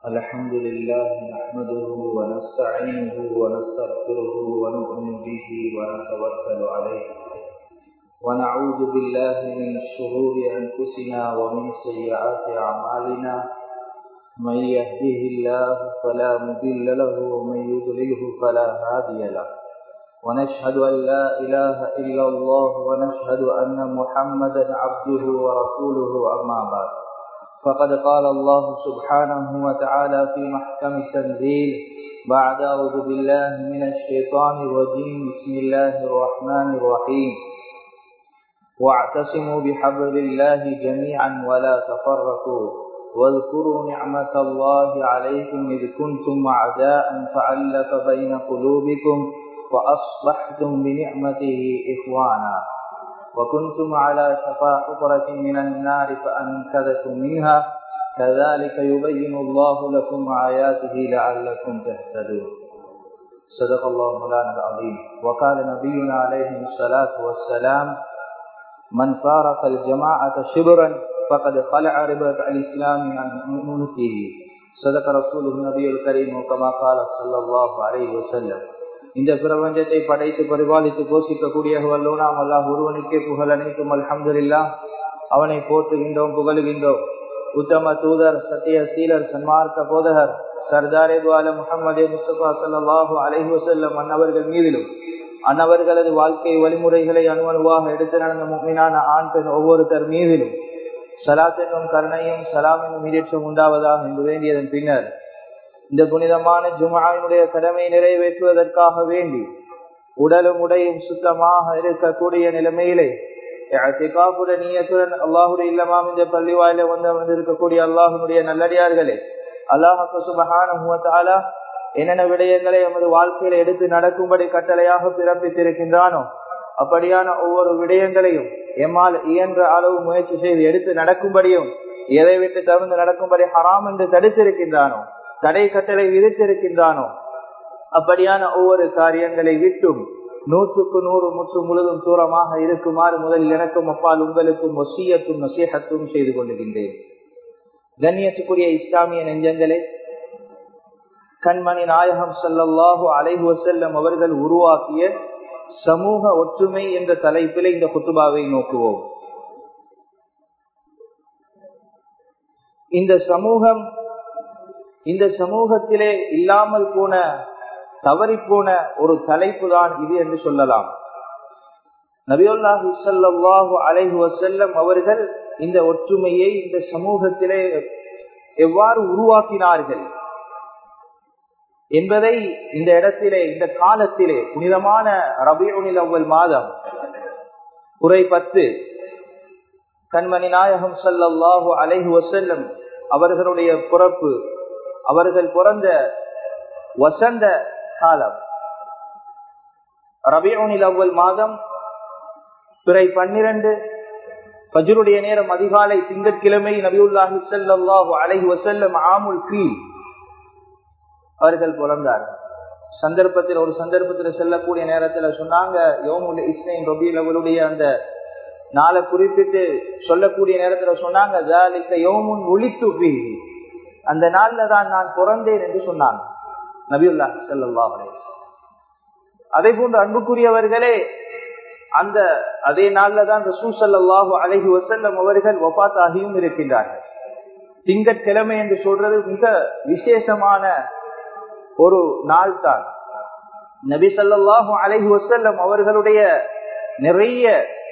الحمد لله نحمده ونستعينه ونستغفره ونؤمن به ونتوكل عليه ونعوذ بالله من شرور أنفسنا ومن سيئات أعمالنا من يهده الله فلا مضل له ومن يضلله فلا هادي له ونشهد أن لا إله إلا الله ونشهد أن محمدا عبده ورسوله أما بعد فقد قال الله سبحانه وتعالى في محكم التنزيل بعد أعوذ بالله من الشيطان الرجيم بسم الله الرحمن الرحيم واعتصموا بحبل الله جميعا ولا تفرقوا واذكروا نعمة الله عليكم إذ كنتم أعداء فألف بين قلوبكم وأصبحتم بنعمته إخوانا وكنتم على شفا حفرة من النار فأنكذكم منها كذلك يبين الله لكم آياته لعلكم تهتدون صدق الله مولانا العظيم وقال نبينا عليه الصلاة والسلام من فارق الجماعة شبرا فقد خلع ربة الإسلام عن منته صدق رسوله النبي الكريم وكما قال صلى الله عليه وسلم இந்த பிரபஞ்சத்தை படைத்து பரிபாலித்து போஷிக்கக்கூடிய வல்லோனாம் அல்லாஹ் ஒருவனுக்கே புகழ் அனைத்தும் அல்ஹம்துல்லா அவனை போற்றுகின்றோம் புகழுகின்றோம் உத்தம தூதர் சத்திய சீலர் சன்மார்க்க போதகர் சர்தாரே துவால முகமது முஸ்தபா சல்லாஹூ அலஹி வசல்லம் அன்னவர்கள் மீதிலும் அன்னவர்களது வாழ்க்கை வழிமுறைகளை அணுவணுவாக எடுத்து நடந்த முக்மினான ஆண் பெண் ஒவ்வொருத்தர் மீதிலும் சலாத் என்னும் கருணையும் சலாம் என்னும் ஈரேற்றம் உண்டாவதாக என்று வேண்டியதன் பின்னர் இந்த புனிதமான ஜுமாவினுடைய கடமை நிறைவேற்றுவதற்காக வேண்டி உடலும் உடையும் சுத்தமாக இருக்கக்கூடிய நிலைமையிலே நீயத்துடன் அல்லாஹுடைய இல்லமாம் இந்த பள்ளி வாயில வந்து அமர்ந்திருக்கக்கூடிய அல்லாஹனுடைய நல்லடியார்களே அல்லாஹு சுபகான என்னென்ன விடயங்களை எமது வாழ்க்கையில எடுத்து நடக்கும்படி கட்டளையாக பிறப்பித்திருக்கின்றானோ அப்படியான ஒவ்வொரு விடயங்களையும் எம்மால் இயன்ற அளவு முயற்சி செய்து எடுத்து நடக்கும்படியும் எதை விட்டு தவிர்த்து நடக்கும்படி ஹராம் என்று தடுத்திருக்கின்றானோ தடை கட்டளை விதித்திருக்கின்றானோ அப்படியான ஒவ்வொரு காரியங்களை விட்டும் நூற்றுக்கு நூறு முற்று முழுதும் தூரமாக இருக்குமாறு முதலில் எனக்கும் அப்பால் உங்களுக்கும் ஒசியத்தும் நசீகத்தும் செய்து கொள்ளுகின்றேன் கண்ணியத்துக்குரிய இஸ்லாமிய நெஞ்சங்களே கண்மணி நாயகம் சல்லாஹூ அலைஹு வசல்லம் அவர்கள் உருவாக்கிய சமூக ஒற்றுமை என்ற தலைப்பில் இந்த குத்துபாவை நோக்குவோம் இந்த சமூகம் இந்த சமூகத்திலே இல்லாமல் போன தவறி போன ஒரு தலைப்பு தான் இது என்று சொல்லலாம் நபியுல்லாஹி சல்லாஹூ அலைஹு வசல்லம் அவர்கள் இந்த ஒற்றுமையை இந்த சமூகத்திலே எவ்வாறு உருவாக்கினார்கள் என்பதை இந்த இடத்திலே இந்த காலத்திலே புனிதமான ரபியுனில் அவ்வல் மாதம் குறை பத்து கண்மணி நாயகம் சல்லாஹூ அலைஹு வசல்லம் அவர்களுடைய பிறப்பு அவர்கள் பிறந்த வசந்த காலம் ரபியோனில் அவ்வல் மாதம் பிறை பன்னிரண்டு பஜருடைய நேரம் அதிகாலை திங்கட்கிழமை நபியுல்லாஹி சல்லாஹு அலைஹி வசல்லம் ஆமுல் கீ அவர்கள் பிறந்தார்கள் சந்தர்ப்பத்தில் ஒரு சந்தர்ப்பத்தில் செல்லக்கூடிய நேரத்தில் சொன்னாங்க யோமுல் இஸ்லைன் ரபியில் அவருடைய அந்த நாளை குறிப்பிட்டு சொல்லக்கூடிய நேரத்தில் சொன்னாங்க யோமுன் ஒளித்து அந்த நாள்ல தான் நான் பிறந்தேன் என்று சொன்னாங்க நபியுல்லா செல்லல்லா அதே போன்று அன்புக்குரியவர்களே அந்த அதே நாள்ல தான் ரசூ சல்லாஹூ அலஹி வசல்லம் அவர்கள் ஒப்பாத்தாகியும் இருக்கின்றார்கள் திங்கட்கிழமை என்று சொல்றது மிக விசேஷமான ஒரு நாள் தான் நபி சல்லாஹூ அலஹி வசல்லம் அவர்களுடைய நிறைய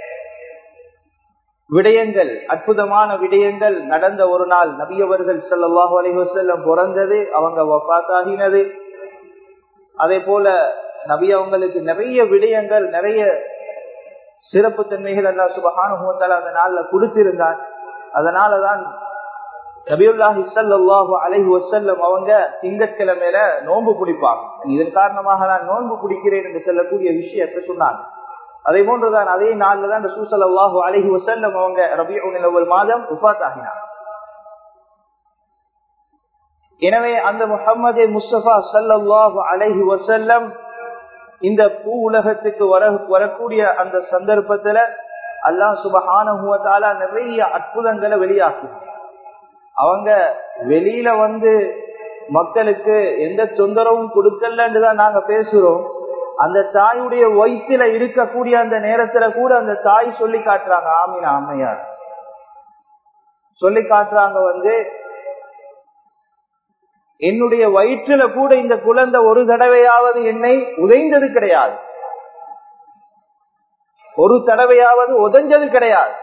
விடயங்கள் அற்புதமான விடயங்கள் நடந்த ஒரு நாள் நபியவர்கள் சல்லாஹூ அலி வசல்லம் பிறந்தது அவங்க வப்பாத்தாகினது அதே போல நபி அவங்களுக்கு நிறைய விடயங்கள் நிறைய சிறப்பு தன்மைகள் அல்லா சுபகானுபவத்தால் அந்த நாள்ல கொடுத்திருந்தார் அதனாலதான் நபியுல்லாஹி சல்லாஹூ அலஹி வசல்லம் அவங்க திங்கட்கிழமையில நோன்பு பிடிப்பாங்க இதன் காரணமாக நான் நோன்பு பிடிக்கிறேன் என்று சொல்லக்கூடிய விஷயத்தை சொன்னாங்க அதே போன்றுதான் அதே நாள்ல தான் ரசூசல்லாஹு அலஹி வசல்லம் அவங்க ரபியுல் மாதம் உபாத் ஆகினார் எனவே அந்த முகமது முஸ்தபா சல்லாஹு அலஹி வசல்லம் இந்த பூ உலகத்துக்கு வர வரக்கூடிய அந்த சந்தர்ப்பத்துல அல்லாஹ் சுபஹான நிறைய அற்புதங்களை வெளியாக்கினார் அவங்க வெளியில வந்து மக்களுக்கு எந்த தொந்தரவும் கொடுக்கலன்னு தான் நாங்க பேசுறோம் அந்த தாயுடைய வயிற்றுல இருக்கக்கூடிய அந்த நேரத்துல கூட அந்த தாய் சொல்லி காட்டுறாங்க ஆமினா அம்மையார் சொல்லி காட்டுறாங்க வந்து என்னுடைய வயிற்றுல கூட இந்த குழந்தை ஒரு தடவையாவது என்னை உதைந்தது கிடையாது ஒரு தடவையாவது உதஞ்சது கிடையாது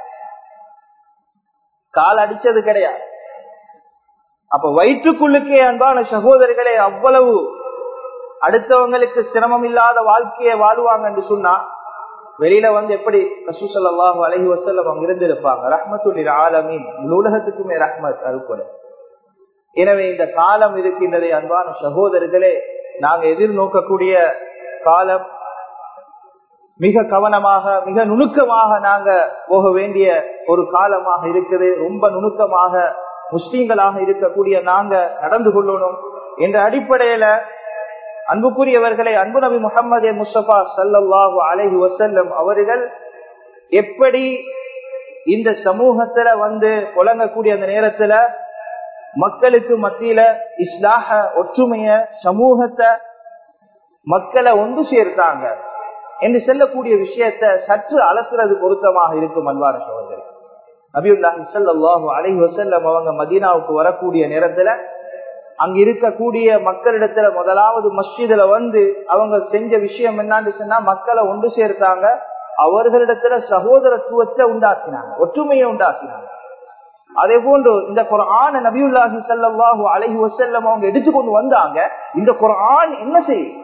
கால் அடிச்சது கிடையாது அப்ப வயிற்றுக்குள்ளுக்கே அன்பான சகோதரிகளே அவ்வளவு அடுத்தவங்களுக்கு சிரமம் இல்லாத வாழ்க்கையை வாழ்வாங்க என்று சொன்னா வெளியில வந்து எப்படி ரசூசல்லாஹு அலஹி வசல்லம் அவங்க இருந்திருப்பாங்க ரஹ்மத்துல் ஆலமீன் உலகத்துக்குமே ரஹ்மத் அது கூட எனவே இந்த காலம் இருக்கின்றதை அன்பான சகோதரர்களே நாங்க எதிர்நோக்கக்கூடிய காலம் மிக கவனமாக மிக நுணுக்கமாக நாங்க போக வேண்டிய ஒரு காலமாக இருக்குது ரொம்ப நுணுக்கமாக முஸ்லீம்களாக இருக்கக்கூடிய நாங்க நடந்து கொள்ளணும் என்ற அடிப்படையில அன்புக்குரியவர்களை அன்பு நபி முகமது முஸ்தபா சல்லாஹு அலஹி வசல்லம் அவர்கள் எப்படி இந்த சமூகத்துல வந்து புழங்கக்கூடிய அந்த நேரத்துல மக்களுக்கு மத்தியில இஸ்லாக ஒற்றுமைய சமூகத்தை மக்களை ஒன்று சேர்த்தாங்க என்று செல்லக்கூடிய விஷயத்த சற்று அலசுறது பொருத்தமாக இருக்கும் அன்பான சோதரி நபியுல்லாஹி சல்லாஹு அலஹி வசல்லம் அவங்க மதீனாவுக்கு வரக்கூடிய நேரத்துல அங்க இருக்கக்கூடிய மக்களிடத்துல முதலாவது மஸ்ஜிதுல வந்து அவங்க செஞ்ச விஷயம் என்னன்னு சொன்னா மக்களை ஒன்று சேர்த்தாங்க அவர்களிடத்துல சகோதரத்துவத்தை உண்டாக்கினாங்க ஒற்றுமையை உண்டாக்கினாங்க அதே போன்று இந்த குரான் நபியுல்லாஹி சல்லாஹூ அலஹி வசல்லம் அவங்க எடுத்துக்கொண்டு வந்தாங்க இந்த குரான் என்ன செய்யும்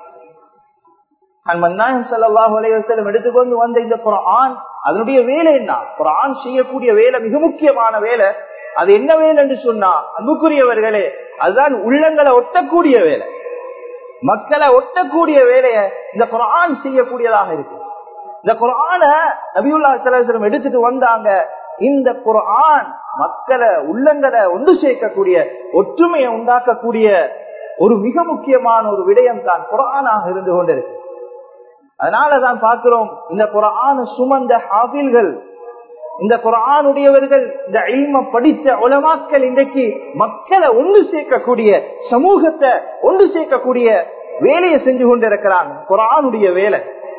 எடுத்துக்கொண்டு வந்த இந்த குரான் அதனுடைய வேலை என்ன குரான் செய்யக்கூடிய வேலை மிக முக்கியமான வேலை அது என்ன வேலை என்று சொன்னா அன்புக்குரியவர்களே அதுதான் உள்ளங்களை ஒட்டக்கூடிய வேலை மக்களை ஒட்டக்கூடிய வேலையை இந்த குரான் செய்யக்கூடியதாக இருக்கு இந்த குரான நபியுல்லா சலாஹம் எடுத்துட்டு வந்தாங்க இந்த குரான் மக்களை உள்ளங்களை ஒன்று சேர்க்கக்கூடிய ஒற்றுமையை உண்டாக்கக்கூடிய ஒரு மிக முக்கியமான ஒரு விடயம் தான் குரானாக இருந்து கொண்டிருக்கு அதனாலதான் பார்க்கிறோம் இந்த குரான சுமந்த ஹாபில்கள் இந்த குரானுடையவர்கள் இந்த அழிம படித்த உலமாக்கள் இன்றைக்கு மக்களை ஒன்று சேர்க்கக்கூடிய சமூகத்தை ஒன்று சேர்க்கக்கூடிய வேலையை செஞ்சு கொண்டிருக்கிறாங்க குரானுடைய வேலை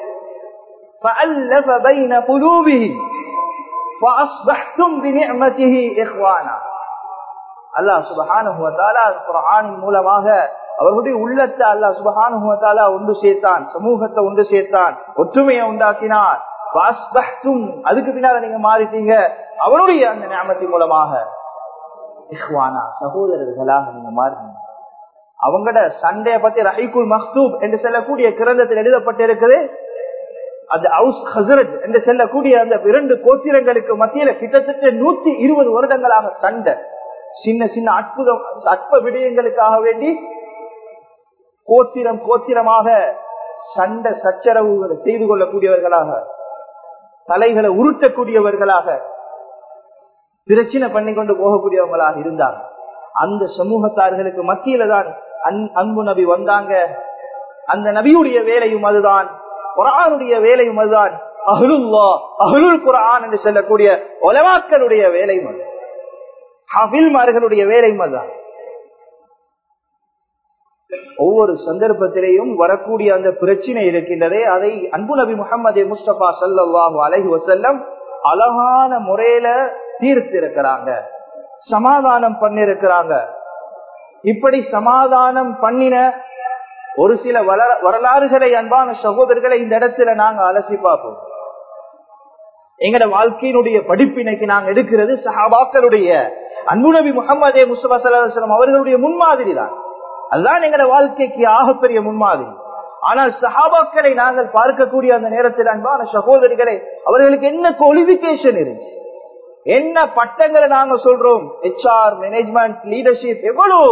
فألف بين قلوبهم فأصبحتم بنعمته إخوانا அல்லாஹ் சுபஹானுவத்தாலா குரானின் மூலமாக அவர்களுடைய உள்ளத்தை அல்லாஹ் சுபஹானுவத்தாலா ஒன்று சேர்த்தான் சமூகத்தை ஒன்று சேர்த்தான் ஒற்றுமையை உண்டாக்கினார் அதுக்கு பின்னால நீங்க மாறிட்டீங்க அவருடைய அந்த ஞாபகத்தின் மூலமாக இஹ்வானா சகோதரர்களாக நீங்க மாறினீங்க அவங்களோட சண்டைய பத்தி ரஹீகுல் மக்தூப் என்று சொல்லக்கூடிய கிரந்தத்தில் எழுதப்பட்டிருக்குது அந்த ஹவுஸ் ஹசரத் என்று செல்லக்கூடிய அந்த இரண்டு கோத்திரங்களுக்கு மத்தியில கிட்டத்தட்ட நூத்தி இருபது வருடங்களாக சண்டை சின்ன சின்ன அற்புதம் அற்ப விடயங்களுக்காக வேண்டி கோத்திரம் கோத்திரமாக சண்டை சச்சரவுகளை செய்து கொள்ளக்கூடியவர்களாக தலைகளை உருட்டக்கூடியவர்களாக பிரச்சனை பண்ணி கொண்டு போகக்கூடியவங்களாக இருந்தாங்க அந்த சமூகத்தார்களுக்கு மத்தியில தான் அன்பு நபி வந்தாங்க அந்த நபியுடைய வேலையும் அதுதான் குரானுடைய வேலையும் அதுதான் அஹ்லுல்லா அஹ்லுல் குரான் என்று சொல்லக்கூடிய ஒலவாக்களுடைய வேலையும் அது ஹபில்மார்களுடைய வேலையும் அதுதான் ஒவ்வொரு சந்தர்ப்பத்திலேயும் வரக்கூடிய அந்த பிரச்சனை இருக்கின்றதே அதை அன்பு நபி முகமது முஸ்தபா சல்லாஹூ அலஹி வசல்லம் அழகான முறையில தீர்த்திருக்கிறாங்க சமாதானம் பண்ணிருக்கிறாங்க இப்படி சமாதானம் பண்ணின ஒரு சில வரலாறுகளை அன்பான சகோதரர்களை இந்த இடத்துல நாங்க அலசி பார்ப்போம் எங்கட வாழ்க்கையினுடைய படிப்பினைக்கு நாங்க எடுக்கிறது சஹாபாக்களுடைய அன்பு நபி முகமதே முஸ்தபா சல்லாஹம் அவர்களுடைய முன்மாதிரி தான் அதுதான் எங்கட வாழ்க்கைக்கு ஆகப்பெரிய முன்மாதிரி ஆனால் சஹாபாக்களை நாங்கள் பார்க்கக்கூடிய அந்த நேரத்தில் அன்பான சகோதரிகளை அவர்களுக்கு என்ன குவாலிபிகேஷன் இருந்துச்சு என்ன பட்டங்களை நாங்க சொல்றோம் ஹெச்ஆர் மேனேஜ்மெண்ட் லீடர்ஷிப் எவ்வளவு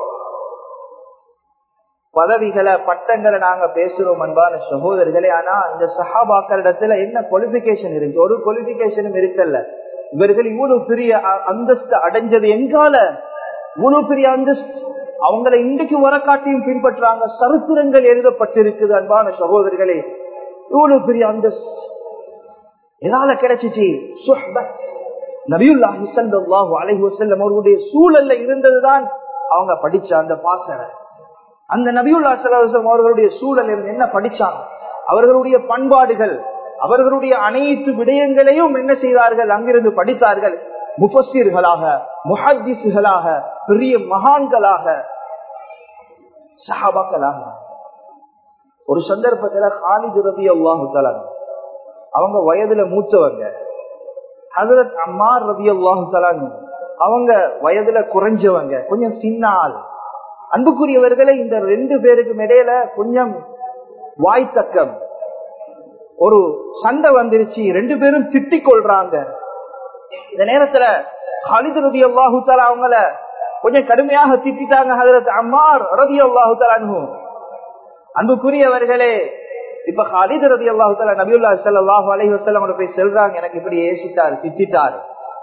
பதவிகளை பட்டங்களை நாங்க பேசுறோம் அன்பான சகோதரிகளே ஆனா இந்த சஹாபாக்களிடத்துல என்ன குவாலிபிகேஷன் இருந்துச்சு ஒரு குவாலிபிகேஷனும் இருக்கல்ல இவர்கள் இவ்வளவு பெரிய அந்தஸ்து அடைஞ்சது எங்கால இவ்வளவு பெரிய அந்தஸ்து அவங்களை இன்றைக்கு வரக்காட்டியும் பின்பற்றாங்க சரித்திரங்கள் எழுதப்பட்டிருக்குது அன்பான சகோதரிகளே இவ்வளவு பெரிய அந்தஸ்து எதால கிடைச்சிச்சு நபியுல்லாஹி ஸல்லல்லாஹு அலைஹி வஸல்லம் அவருடைய சூழல்ல இருந்ததுதான் அவங்க படிச்ச அந்த பாசனை அந்த நபியுல்லா சலாஹம் அவர்களுடைய சூழல் இருந்து என்ன படிச்சாங்க அவர்களுடைய பண்பாடுகள் அவர்களுடைய அனைத்து விடயங்களையும் என்ன செய்தார்கள் அங்கிருந்து படித்தார்கள் முஃபஸ்தீர்களாக முஹத்திசுகளாக பெரிய மகான்களாக சஹாபாக்களாக ஒரு சந்தர்ப்பத்துல ஹாலிது ரபி அல்லாஹு அவங்க வயதுல மூத்தவங்க ஹசரத் அம்மார் ரபி அல்லாஹு அவங்க வயதுல குறைஞ்சவங்க கொஞ்சம் சின்ன ஆள் அன்புக்குரியவர்களே இந்த ரெண்டு பேருக்கும் இடையில கொஞ்சம் வாய்த்தக்கம் ஒரு சண்டை வந்துருச்சு ரெண்டு பேரும் திட்டிக் கொள்றாங்க இந்த நேரத்துல ஹலிது ரபி அல்லாஹு அவங்கள கொஞ்சம் கடுமையாக திட்டாங்க ஹசரத் அம்மார் ரபி அல்லாஹு தலானு அன்புக்குரியவர்களே இப்ப ஹலிது ரபி அல்லாஹு தலா நபியுல்லா சல்லாஹு அலஹி வசல்லம் போய் செல்றாங்க எனக்கு இப்படி ஏசிட்டார் திட்டார்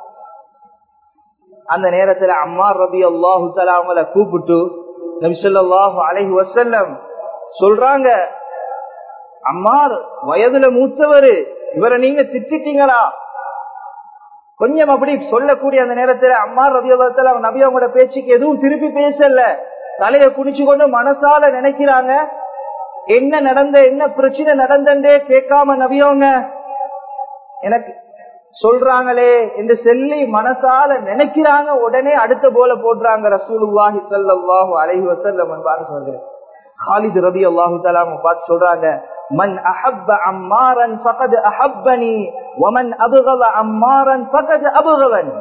அந்த நேரத்துல அம்மார் ரபி அல்லாஹு தலா அவங்கள கூப்பிட்டு நபிசல்லாஹு அலஹி வசல்லம் சொல்றாங்க அம்மார் வயதுல மூத்தவரு இவரை நீங்க திட்டிட்டீங்களா கொஞ்சம் அப்படி சொல்லக்கூடிய அந்த நேரத்துல அம்மார் ரதியோகத்துல நபி அவங்களோட பேச்சுக்கு எதுவும் திருப்பி பேசல தலைய குடிச்சு கொண்டு மனசால நினைக்கிறாங்க என்ன நடந்த என்ன பிரச்சனை நடந்தே கேட்காம நபியவங்க எனக்கு சொல்றாங்களே என்று சொல்லி மனசால நினைக்கிறாங்க உடனே அடுத்த போல போடுறாங்க ரசூலுல்லாஹி ஸல்லல்லாஹு அலைஹி வஸல்லம் என்பாரு சொல்றேன் ஹாலித் ரபி அல்லாஹு தஆலா பார்த்து சொல்றாங்க மன் அஹப்ப அம்மாரன் ஃபகத் அஹப்பனி வமன் அபகவ அம்மாரன் ஃபகத் அபகவன்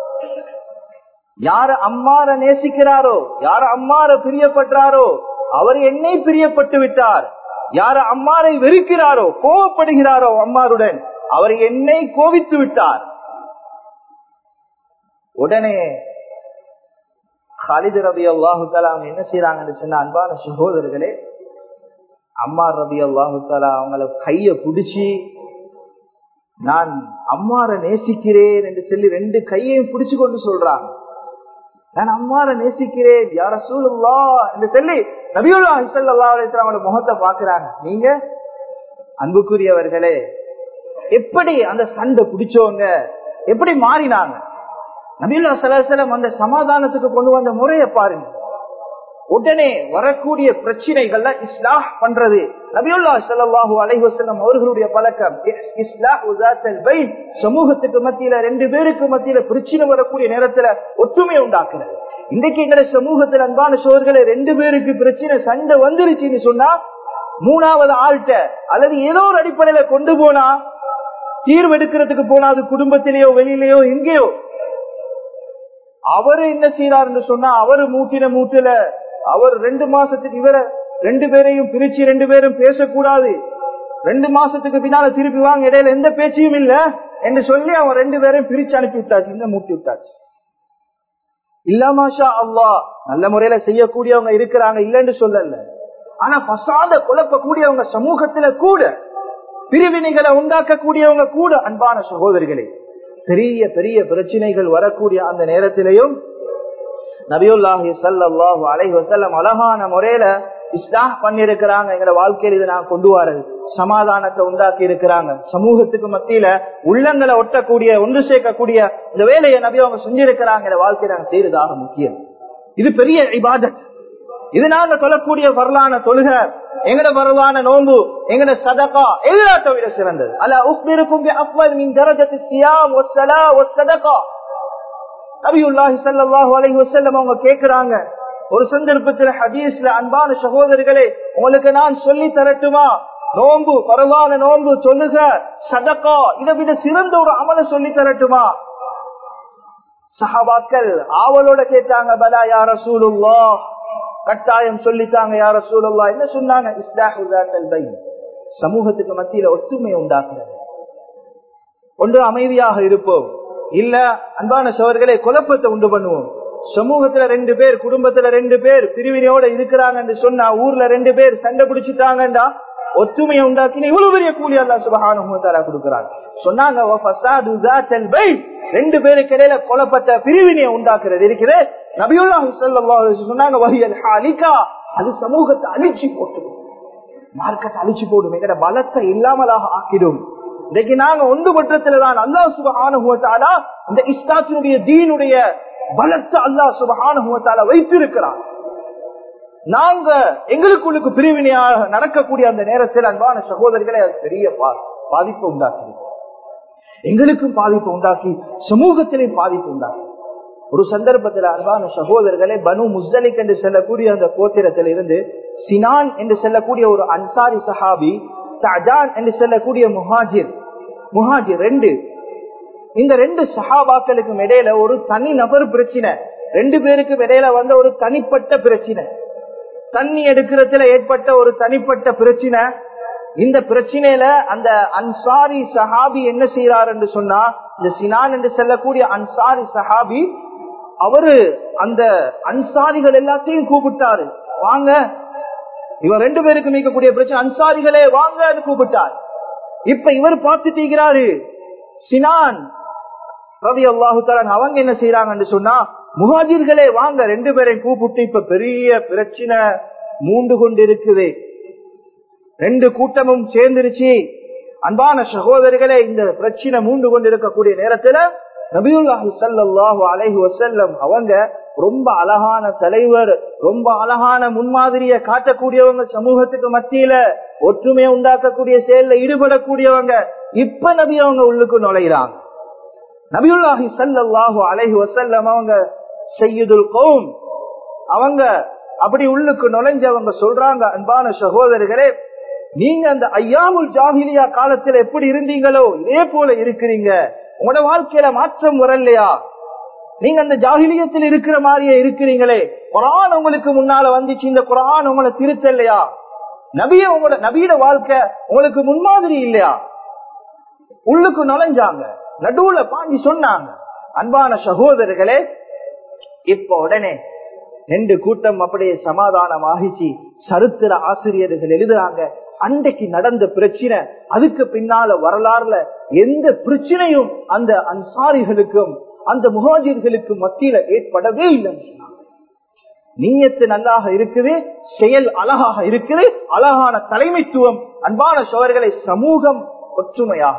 யார அம்மார நேசிக்கிறாரோ யார அம்மார பிரியப்படுறாரோ அவர் என்னை பிரியப்பட்டு விட்டார் யார அம்மாரை வெறுக்கிறாரோ கோவப்படுகிறாரோ அம்மாருடன் அவர் என்னை கோவித்து விட்டார் உடனே ஹலிது ரபி அல்லாஹு அவங்க என்ன செய்யறாங்கன்னு சொன்ன அன்பான சகோதரர்களே அம்மா ரபி அல்லாஹு அவங்கள கைய புடிச்சு நான் அம்மார நேசிக்கிறேன் என்று சொல்லி ரெண்டு கையையும் பிடிச்சு கொண்டு சொல்றாங்க நான் அம்மார நேசிக்கிறேன் யார சூழல்லா என்று சொல்லி நபியுல்லா ஹிசல்லா அலிஸ்லாமோட முகத்தை பாக்குறாங்க நீங்க அன்புக்குரியவர்களே எப்படி அந்த சண்டை பிடிச்சவங்க எப்படி மாறினாங்க நபியுல்லா சலாசலம் அந்த சமாதானத்துக்கு கொண்டு வந்த முறையை பாருங்க உடனே வரக்கூடிய பிரச்சனைகள்ல இஸ்லாஹ் பண்றது நபியுல்லா சல்லாஹூ அலைஹசல்லம் அவர்களுடைய பழக்கம் சமூகத்துக்கு மத்தியில ரெண்டு பேருக்கு மத்தியில பிரச்சனை வரக்கூடிய நேரத்துல ஒற்றுமை உண்டாக்குறது இன்றைக்கு எங்களை சமூகத்தில் அன்பான சோர்களே ரெண்டு பேருக்கு பிரச்சனை சண்டை வந்துருச்சுன்னு சொன்னா மூணாவது ஆள்கிட்ட அல்லது ஏதோ ஒரு அடிப்படையில கொண்டு போனா தீர்வு எடுக்கிறதுக்கு போனா அது குடும்பத்திலேயோ வெளியிலேயோ எங்கேயோ அவரு என்ன செய்யறாருன்னு சொன்னா அவரு மூட்டின மூட்டுல அவர் ரெண்டு மாசத்துக்கு இவர ரெண்டு பேரையும் பிரிச்சு ரெண்டு பேரும் பேசக்கூடாது ரெண்டு மாசத்துக்கு பின்னால திருப்பி வாங்க இடையில எந்த பேச்சையும் இல்ல என்று சொல்லி அவன் ரெண்டு பேரையும் பிரிச்சு அனுப்பி விட்டாச்சு இந்த மூட்டி விட்டாச்சு இல்லாமாஷா அல்லா நல்ல முறையில செய்யக்கூடியவங்க இருக்கிறாங்க இல்லன்னு சொல்லல ஆனா பசாத குழப்பக்கூடியவங்க சமூகத்துல கூட பிரிவினைகளை உண்டாக்கக்கூடியவங்க கூட அன்பான சகோதரிகளே பெரிய பெரிய பிரச்சனைகள் வரக்கூடிய அந்த நேரத்திலையும் நபியுல்லாஹி சல்லாஹூ அலைஹி வசல்லம் அழகான முறையில இஸ்லாஹ் பண்ணிருக்கிறாங்க எங்க வாழ்க்கையில் இதை நான் கொண்டு வரது சமாதானத்தை உண்டாக்கி இருக்கிறாங்க சமூகத்துக்கு மத்தியில உள்ளங்களை ஒட்டக்கூடிய ஒன்று சேர்க்கக்கூடிய இந்த வேலையை நபி அவங்க செஞ்சிருக்கிறாங்க இந்த வாழ்க்கையை நாங்க செய்யறதாக முக்கியம் இது பெரிய இபாதத் இது நாங்க சொல்லக்கூடிய வரலான தொழுக எங்கட வரலான நோன்பு எங்கட சதகா எல்லாத்த விட சிறந்தது அல்ல உக்பிருக்கும் அஃவல் மின் தரஜத்து சியாம் வஸ்ஸலா வஸ்ஸதகா நபியுல்லாஹி ஸல்லல்லாஹு அலைஹி வஸல்லம் அவங்க கேக்குறாங்க ஒரு சந்தர்ப்பத்தில் ஹதீஸ்ல அன்பான சகோதரர்களே உங்களுக்கு நான் சொல்லி தரட்டுமா நோன்பு பரவான நோன்பு சொல்லுக சதக்கா இதை விட சிறந்த ஒரு அமல சொல்லி தரட்டுமா சஹாபாக்கள் ஆவலோட கேட்டாங்க பலா யார சூழுல்லா கட்டாயம் சொல்லித்தாங்க யார சூழல்லா என்ன சொன்னாங்க இஸ்லாஹுல் பை சமூகத்துக்கு மத்தியில ஒற்றுமை உண்டாக்குறது ஒன்று அமைதியாக இருப்போம் இல்ல அன்பான சவர்களே குழப்பத்தை உண்டு பண்ணுவோம் சமூகத்துல ரெண்டு பேர் குடும்பத்துல ரெண்டு பேர் பிரிவினையோட இருக்கிறாங்கன்னு சொன்னா ஊர்ல ரெண்டு பேர் சண்டை பிடிச்சிட்டாங்கடா ஒத்துமையை உண்டாக்கி இவ்வளவு பெரிய கூலி அல்லா சுபகான கொடுக்கிறாங்க சொன்னாங்க ரெண்டு பேருக்கு இடையில குழப்பத்தை பிரிவினையை உண்டாக்குறது இருக்கிறது நபியுல்லா சொன்னாங்க வகையல் அலிகா அது சமூகத்தை அழிச்சு போட்டு மார்க்கத்தை அழிச்சு போடும் எங்கட பலத்தை இல்லாமலாக ஆக்கிடும் இன்னைக்கு நாங்க ஒன்று பட்சத்துலதான் அல்லா சுபகான இந்த இஸ்லாத்தினுடைய தீனுடைய பலத்தை அல்லா சுபகானுபவத்தால வைத்திருக்கிறான் நாங்க எங்களுக்குள்ளுக்கு பிரிவினையாக நடக்கக்கூடிய அந்த நேரத்தில் அன்பான சகோதரிகளை அது பெரிய பாதிப்பு உண்டாக்கி எங்களுக்கும் பாதிப்பு உண்டாக்கி சமூகத்திலையும் பாதிப்பு உண்டாக்கி ஒரு சந்தர்ப்பத்தில் அன்பான சகோதரர்களை பனு முஸ்தலிக் என்று செல்லக்கூடிய அந்த கோத்திரத்தில் இருந்து சினான் என்று செல்லக்கூடிய ஒரு அன்சாரி சஹாபி தஜான் என்று செல்லக்கூடிய முஹாஜிர் முஹாஜிர் ரெண்டு இந்த ரெண்டு சஹாபாக்களுக்கும் இடையில ஒரு தனி நபர் பிரச்சனை ரெண்டு பேருக்கும் இடையில வந்த ஒரு தனிப்பட்ட பிரச்சனை தண்ணி எடுக்கிறதுல ஏற்பட்ட ஒரு தனிப்பட்ட பிரச்சனை இந்த பிரச்சனையில அந்த அன்சாரி சஹாபி என்ன செய்யறார் என்று சொன்னா இந்த சினான் என்று செல்லக்கூடிய அன்சாரி சஹாபி அவரு அந்த அன்சாரிகள் எல்லாத்தையும் கூப்பிட்டாரு வாங்க இவர் ரெண்டு பேருக்கு மீட்கக்கூடிய பிரச்சனை அன்சாரிகளே வாங்க கூப்பிட்டார் இப்ப இவர் பார்த்து தீக்கிறாரு சினான் ரவி அல்லாஹு அவங்க என்ன செய்யறாங்கன்னு சொன்னா முகாஜிர்களே வாங்க ரெண்டு பேரையும் கூப்பிட்டு இப்ப பெரிய பிரச்சனை மூண்டு கொண்டு இருக்குது ரெண்டு கூட்டமும் சேர்ந்துருச்சு அன்பான சகோதரர்களே இந்த பிரச்சனை மூண்டு கொண்டு இருக்கக்கூடிய நேரத்துல நபியுல்லாஹி சல்லாஹு அலைஹி வசல்லம் அவங்க ரொம்ப அழகான தலைவர் ரொம்ப அழகான முன்மாதிரிய காட்டக்கூடியவங்க சமூகத்துக்கு மத்தியில ஒற்றுமையை உண்டாக்கக்கூடிய செயல்ல ஈடுபடக்கூடியவங்க இப்ப நபி அவங்க உள்ளுக்கு நுழைகிறாங்க நபியுல்லாஹி சல்லாஹு அலைஹி வசல்லம் அவங்க செய்யுதுல் கௌம் அவங்க அப்படி உள்ளுக்கு நுழைஞ்சவங்க சொல்றாங்க அன்பான சகோதரர்களே நீங்க அந்த ஐயாமுல் ஜாகிலியா காலத்துல எப்படி இருந்தீங்களோ இதே போல இருக்கிறீங்க உங்களோட வாழ்க்கையில மாற்றம் வரலையா நீங்க அந்த ஜாகிலியத்தில் இருக்கிற மாதிரியே இருக்கிறீங்களே குரான் உங்களுக்கு முன்னால வந்துச்சு இந்த குரான் உங்களை திருத்தலையா நபிய உங்களோட நபியோட வாழ்க்கை உங்களுக்கு முன்மாதிரி இல்லையா உள்ளுக்கு நுழைஞ்சாங்க நடுவுல பாஞ்சி சொன்னாங்க அன்பான சகோதரர்களே இப்ப உடனே ரெண்டு கூட்டம் அப்படியே சமாதானம் ஆகிச்சு சரித்திர ஆசிரியர்கள் எழுதுறாங்க அன்றைக்கு நடந்த பிரச்சனை அதுக்கு பின்னால வரலாறுல எந்த பிரச்சனையும் அந்த அன்சாரிகளுக்கும் அந்த முகாஜிர்களுக்கும் மத்தியில ஏற்படவே இல்லைன்னு சொன்னாங்க நீயத்து நல்லாக இருக்குது செயல் அழகாக இருக்குது அழகான தலைமைத்துவம் அன்பான சோழர்களை சமூகம் ஒற்றுமையாக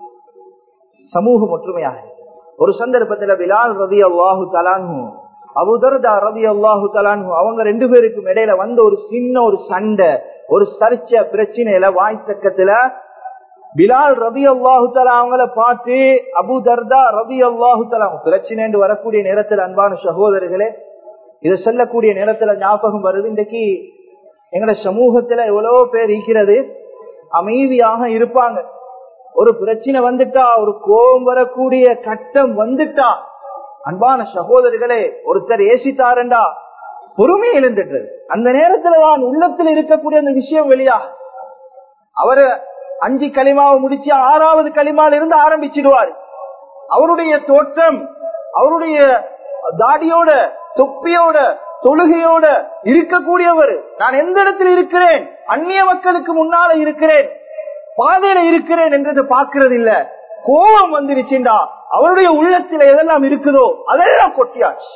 சமூகம் ஒற்றுமையாக ஒரு சந்தர்ப்பத்தில் பிலால் ரதி அல்லாஹு தலான்ஹு அபுதர்தா ரதி அல்லாஹு தலான்ஹு அவங்க ரெண்டு பேருக்கும் இடையில வந்த ஒரு சின்ன ஒரு சண்டை ஒரு சர்ச்சை பிரச்சனையில வாய்த்தக்கத்துல பிலால் ரதி அல்லாஹு தலா அவங்கள பார்த்து அபு தர்தா ரதி அல்லாஹு தலா பிரச்சனை வரக்கூடிய நேரத்தில் அன்பான சகோதரர்களே இதை சொல்லக்கூடிய நேரத்துல ஞாபகம் வருது இன்றைக்கு எங்கட சமூகத்துல எவ்வளவு பேர் இருக்கிறது அமைதியாக இருப்பாங்க ஒரு பிரச்சனை வந்துட்டா ஒரு கோபம் வரக்கூடிய கட்டம் வந்துட்டா அன்பான சகோதரர்களே ஒருத்தர் ஏசித்தாரண்டா பொறுமை எழுந்துட்டு அந்த நேரத்துல தான் உள்ளத்தில் இருக்கக்கூடிய அந்த விஷயம் வெளியா அவரு அஞ்சு களிமாவை முடிச்சு ஆறாவது களிமால இருந்து ஆரம்பிச்சிடுவார் அவருடைய தோற்றம் அவருடைய தாடியோட தொப்பியோட தொழுகையோட இருக்கக்கூடியவர் நான் எந்த இடத்தில் இருக்கிறேன் அந்நிய மக்களுக்கு முன்னால இருக்கிறேன் பாதையில இருக்கிறேன் என்றது பார்க்கறது இல்ல கோபம் வந்துருச்சுண்டா அவருடைய உள்ளத்துல எதெல்லாம் இருக்குதோ அதெல்லாம் கொட்டியாச்சு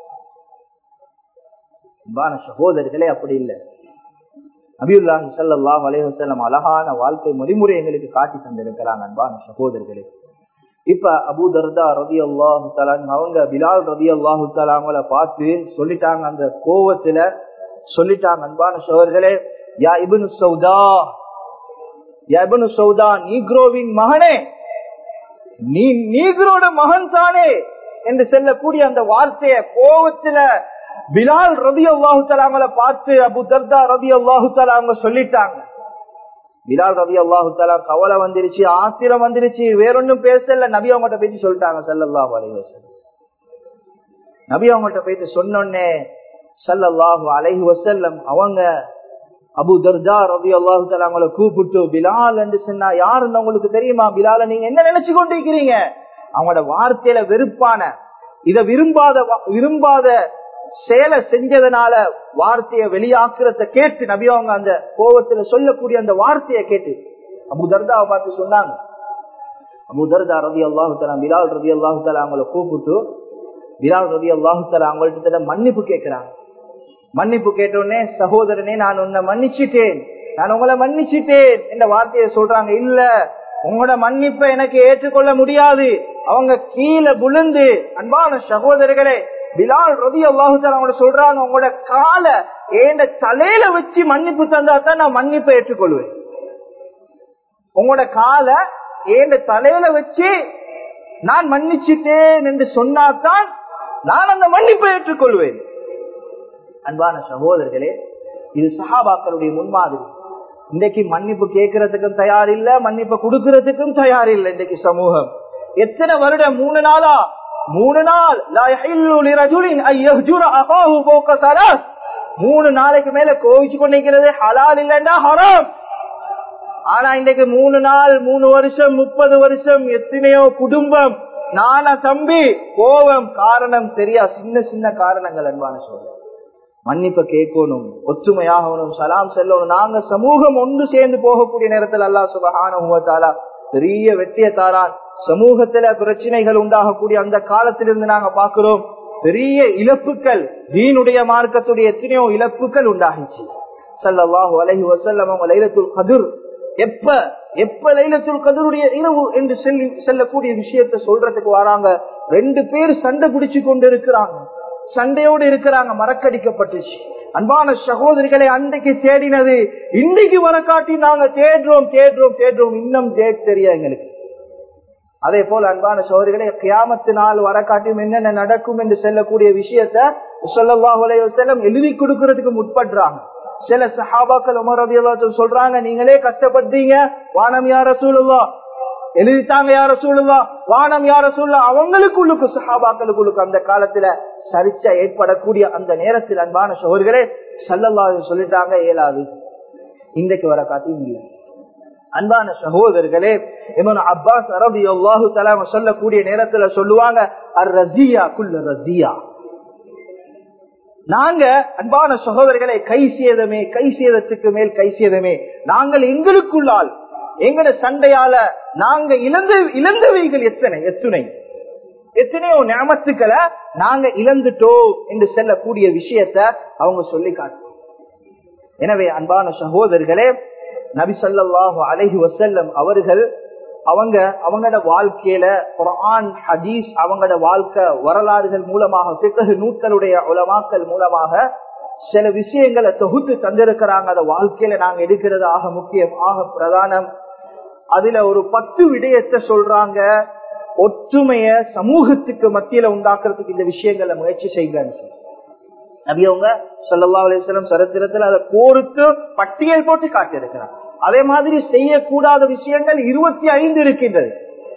அன்பான சகோதரர்களே அப்படி இல்லை நபியுல்லாஹி சல்லாஹ் அலைவசல்லம் அழகான வாழ்க்கை முறைமுறை எங்களுக்கு காட்டி தந்திருக்கிறாங்க அன்பான சகோதரர்களே இப்ப அபு தர்தா ரதி அல்லாஹு தலான் அவங்க பிலால் ரதி அல்லாஹு தலாங்களை பார்த்து சொல்லிட்டாங்க அந்த கோவத்துல சொல்லிட்டாங்க அன்பான சோழர்களே யா இபனு சௌதா யா இபனு சௌதா நீக்ரோவின் மகனே நீ நீக்ரோட மகன் தானே என்று செல்லக்கூடிய அந்த வார்த்தைய கோவத்துல பிலால் ரதி அல்லாஹு தலாங்களை பார்த்து அபு தர்தா ரதி அல்லாஹு தலாங்க சொல்லிட்டாங்க பிலால் ரவி அல்லாஹு தலா கவலை வந்துருச்சு ஆத்திரம் வந்துருச்சு வேறொன்னும் பேசல நபி அவங்ககிட்ட பேசி சொல்லிட்டாங்க சல்லல்லாஹு அலைஹி வஸல்லம் நபி அவங்ககிட்ட போயிட்டு சொன்னோன்னே சல்லல்லாஹு அலைஹி வஸல்லம் அவங்க அபு தர்ஜா ரவி அல்லாஹு தலா அவங்கள கூப்பிட்டு பிலால் என்று சொன்னா யாருன்னு உங்களுக்கு தெரியுமா பிலால நீங்க என்ன நினைச்சு கொண்டிருக்கிறீங்க அவங்களோட வார்த்தையில வெறுப்பான இத விரும்பாத விரும்பாத செயலை செஞ்சதுனால வார்த்தையை வெளியாக்குறத கேட்டு நபி அவங்க அந்த கோபத்துல சொல்லக்கூடிய அந்த வார்த்தையை கேட்டு அபு தர்தாவை பார்த்து சொன்னாங்க அபு தர்தா ரவி அல்லாஹு தலா பிலால் ரவி அல்லாஹு தலா அவங்கள கூப்பிட்டு பிலால் ரவி அல்லாஹு தலா அவங்கள்ட்ட மன்னிப்பு கேட்கிறாங்க மன்னிப்பு கேட்டோடனே சகோதரனே நான் உன்னை மன்னிச்சுட்டேன் நான் உங்களை மன்னிச்சுட்டேன் என்ற வார்த்தையை சொல்றாங்க இல்ல உங்களோட மன்னிப்பை எனக்கு ஏற்றுக்கொள்ள முடியாது அவங்க கீழே விழுந்து அன்பான சகோதரர்களே பிலால் ரதி அல்லாஹு அவங்க சொல்றாங்க உங்களோட காலை ஏண்ட தலையில வச்சு மன்னிப்பு தந்தா தான் நான் மன்னிப்பை ஏற்றுக்கொள்வேன் உங்களோட காலை ஏண்ட தலையில வச்சு நான் மன்னிச்சிட்டேன் என்று சொன்னாதான் நான் அந்த மன்னிப்பை ஏற்றுக்கொள்வேன் அன்பான சகோதரர்களே இது சஹாபாக்களுடைய முன்மாதிரி இன்றைக்கு மன்னிப்பு கேட்கறதுக்கும் தயார் இல்ல மன்னிப்பு கொடுக்கறதுக்கும் தயார் இல்ல இன்றைக்கு சமூகம் எத்தனை வருடம் மூணு நாளா மூணு நாள் லா யஹில்லு லிரஜுலின் அன் யஹ்ஜுர அகாஹு ஃபௌக ஸலாஸ் மூணு நாளைக்கு மேல கோவிச்சு கொண்டிருக்கிறது ஹலால் இல்லைன்னா ஹராம் ஆனா இன்றைக்கு மூணு நாள் மூணு வருஷம் முப்பது வருஷம் எத்தனையோ குடும்பம் நானா தம்பி கோபம் காரணம் தெரியா சின்ன சின்ன காரணங்கள் அன்பான சொல்ல மன்னிப்ப கேட்கணும் ஒற்றுமையாகணும் சலாம் செல்லணும் நாங்க சமூகம் ஒன்று சேர்ந்து போகக்கூடிய நேரத்தில் அல்லா சுபகான பெரிய வெற்றிய தாரான் சமூகத்துல பிரச்சனைகள் உண்டாகக்கூடிய அந்த காலத்திலிருந்து நாங்க பாக்குறோம் பெரிய இழப்புகள் தீனுடைய மார்க்கத்துடைய எத்தனையோ இழப்புகள் உண்டாகிச்சு சல்லாஹூ அலஹி வசல்லம் அவங்க லைலத்துல் கதிர் எப்ப எப்ப லைலத்துல் கதருடைய இரவு என்று சொல்லி செல்லக்கூடிய விஷயத்த சொல்றதுக்கு வராங்க ரெண்டு பேர் சண்டை பிடிச்சு கொண்டு இருக்கிறாங்க சண்டையோடு இருக்கிறாங்க மறக்கடிக்கப்பட்டுச்சு அன்பான சகோதரிகளை அன்றைக்கு தேடினது இன்னைக்கு வர காட்டி நாங்க தேடுறோம் தேடுறோம் தேடுறோம் இன்னும் தேட் தெரிய எங்களுக்கு அதே போல அன்பான சோதரிகளை கியாமத்து நாள் வர காட்டியும் என்னென்ன நடக்கும் என்று செல்லக்கூடிய விஷயத்த சொல்லவாஹுலையோ செல்லம் எழுதி கொடுக்கறதுக்கு முற்படுறாங்க சில சஹாபாக்கள் உமர் சொல்றாங்க நீங்களே கஷ்டப்படுறீங்க வானம் யார சூழலா எழுதித்தாங்க யார சூழலா வானம் யார சூழலா அவங்களுக்குள்ளுக்கு சஹாபாக்களுக்குள்ளுக்கு அந்த காலத்துல சரிச்சா ஏற்படக்கூடிய அந்த நேரத்தில் அன்பான சோர்களே சல்லல்லா சொல்லிட்டாங்க இயலாது இன்றைக்கு வர காட்டியும் இல்லை அன்பான சகோதரர்களே இவன் அப்பாஸ் அரபி அல்லாஹு தலாம சொல்லக்கூடிய நேரத்துல சொல்லுவாங்க அர் ரசியா குல்ல ரசியா நாங்க அன்பான சகோதரர்களை கை சேதமே கை சேதத்துக்கு மேல் கை சேதமே நாங்கள் எங்களுக்குள்ளால் எங்கட சண்டையால நாங்க இழந்த இழந்தவைகள் எத்தனை எத்துணை எத்தனையோ ஞாபகத்துக்களை நாங்க இழந்துட்டோம் என்று செல்லக்கூடிய விஷயத்த அவங்க சொல்லி காட்டு எனவே அன்பான சகோதரர்களே நபி சொல்லாஹு அலஹி வசல்லம் அவர்கள் அவங்க அவங்களோட வாழ்க்கையில குரான் ஹதீஸ் அவங்களோட வாழ்க்கை வரலாறுகள் மூலமாக பிறகு நூட்களுடைய உலமாக்கள் மூலமாக சில விஷயங்களை தொகுத்து தந்திருக்கிறாங்க அந்த வாழ்க்கையில நாங்க எடுக்கிறது ஆக முக்கியம் ஆக பிரதானம் அதுல ஒரு பத்து விடயத்தை சொல்றாங்க ஒற்றுமைய சமூகத்துக்கு மத்தியில உண்டாக்குறதுக்கு இந்த விஷயங்களை முயற்சி செய்யுங்க நபியவங்க சொல்லல்லா அலிஸ்லம் சரித்திரத்தில் அதை கோர்த்து பட்டியல் போட்டு காட்டியிருக்கிறார் அதே மாதிரி செய்யக்கூடாத விஷயங்கள் இருபத்தி ஐந்து இருக்கின்றது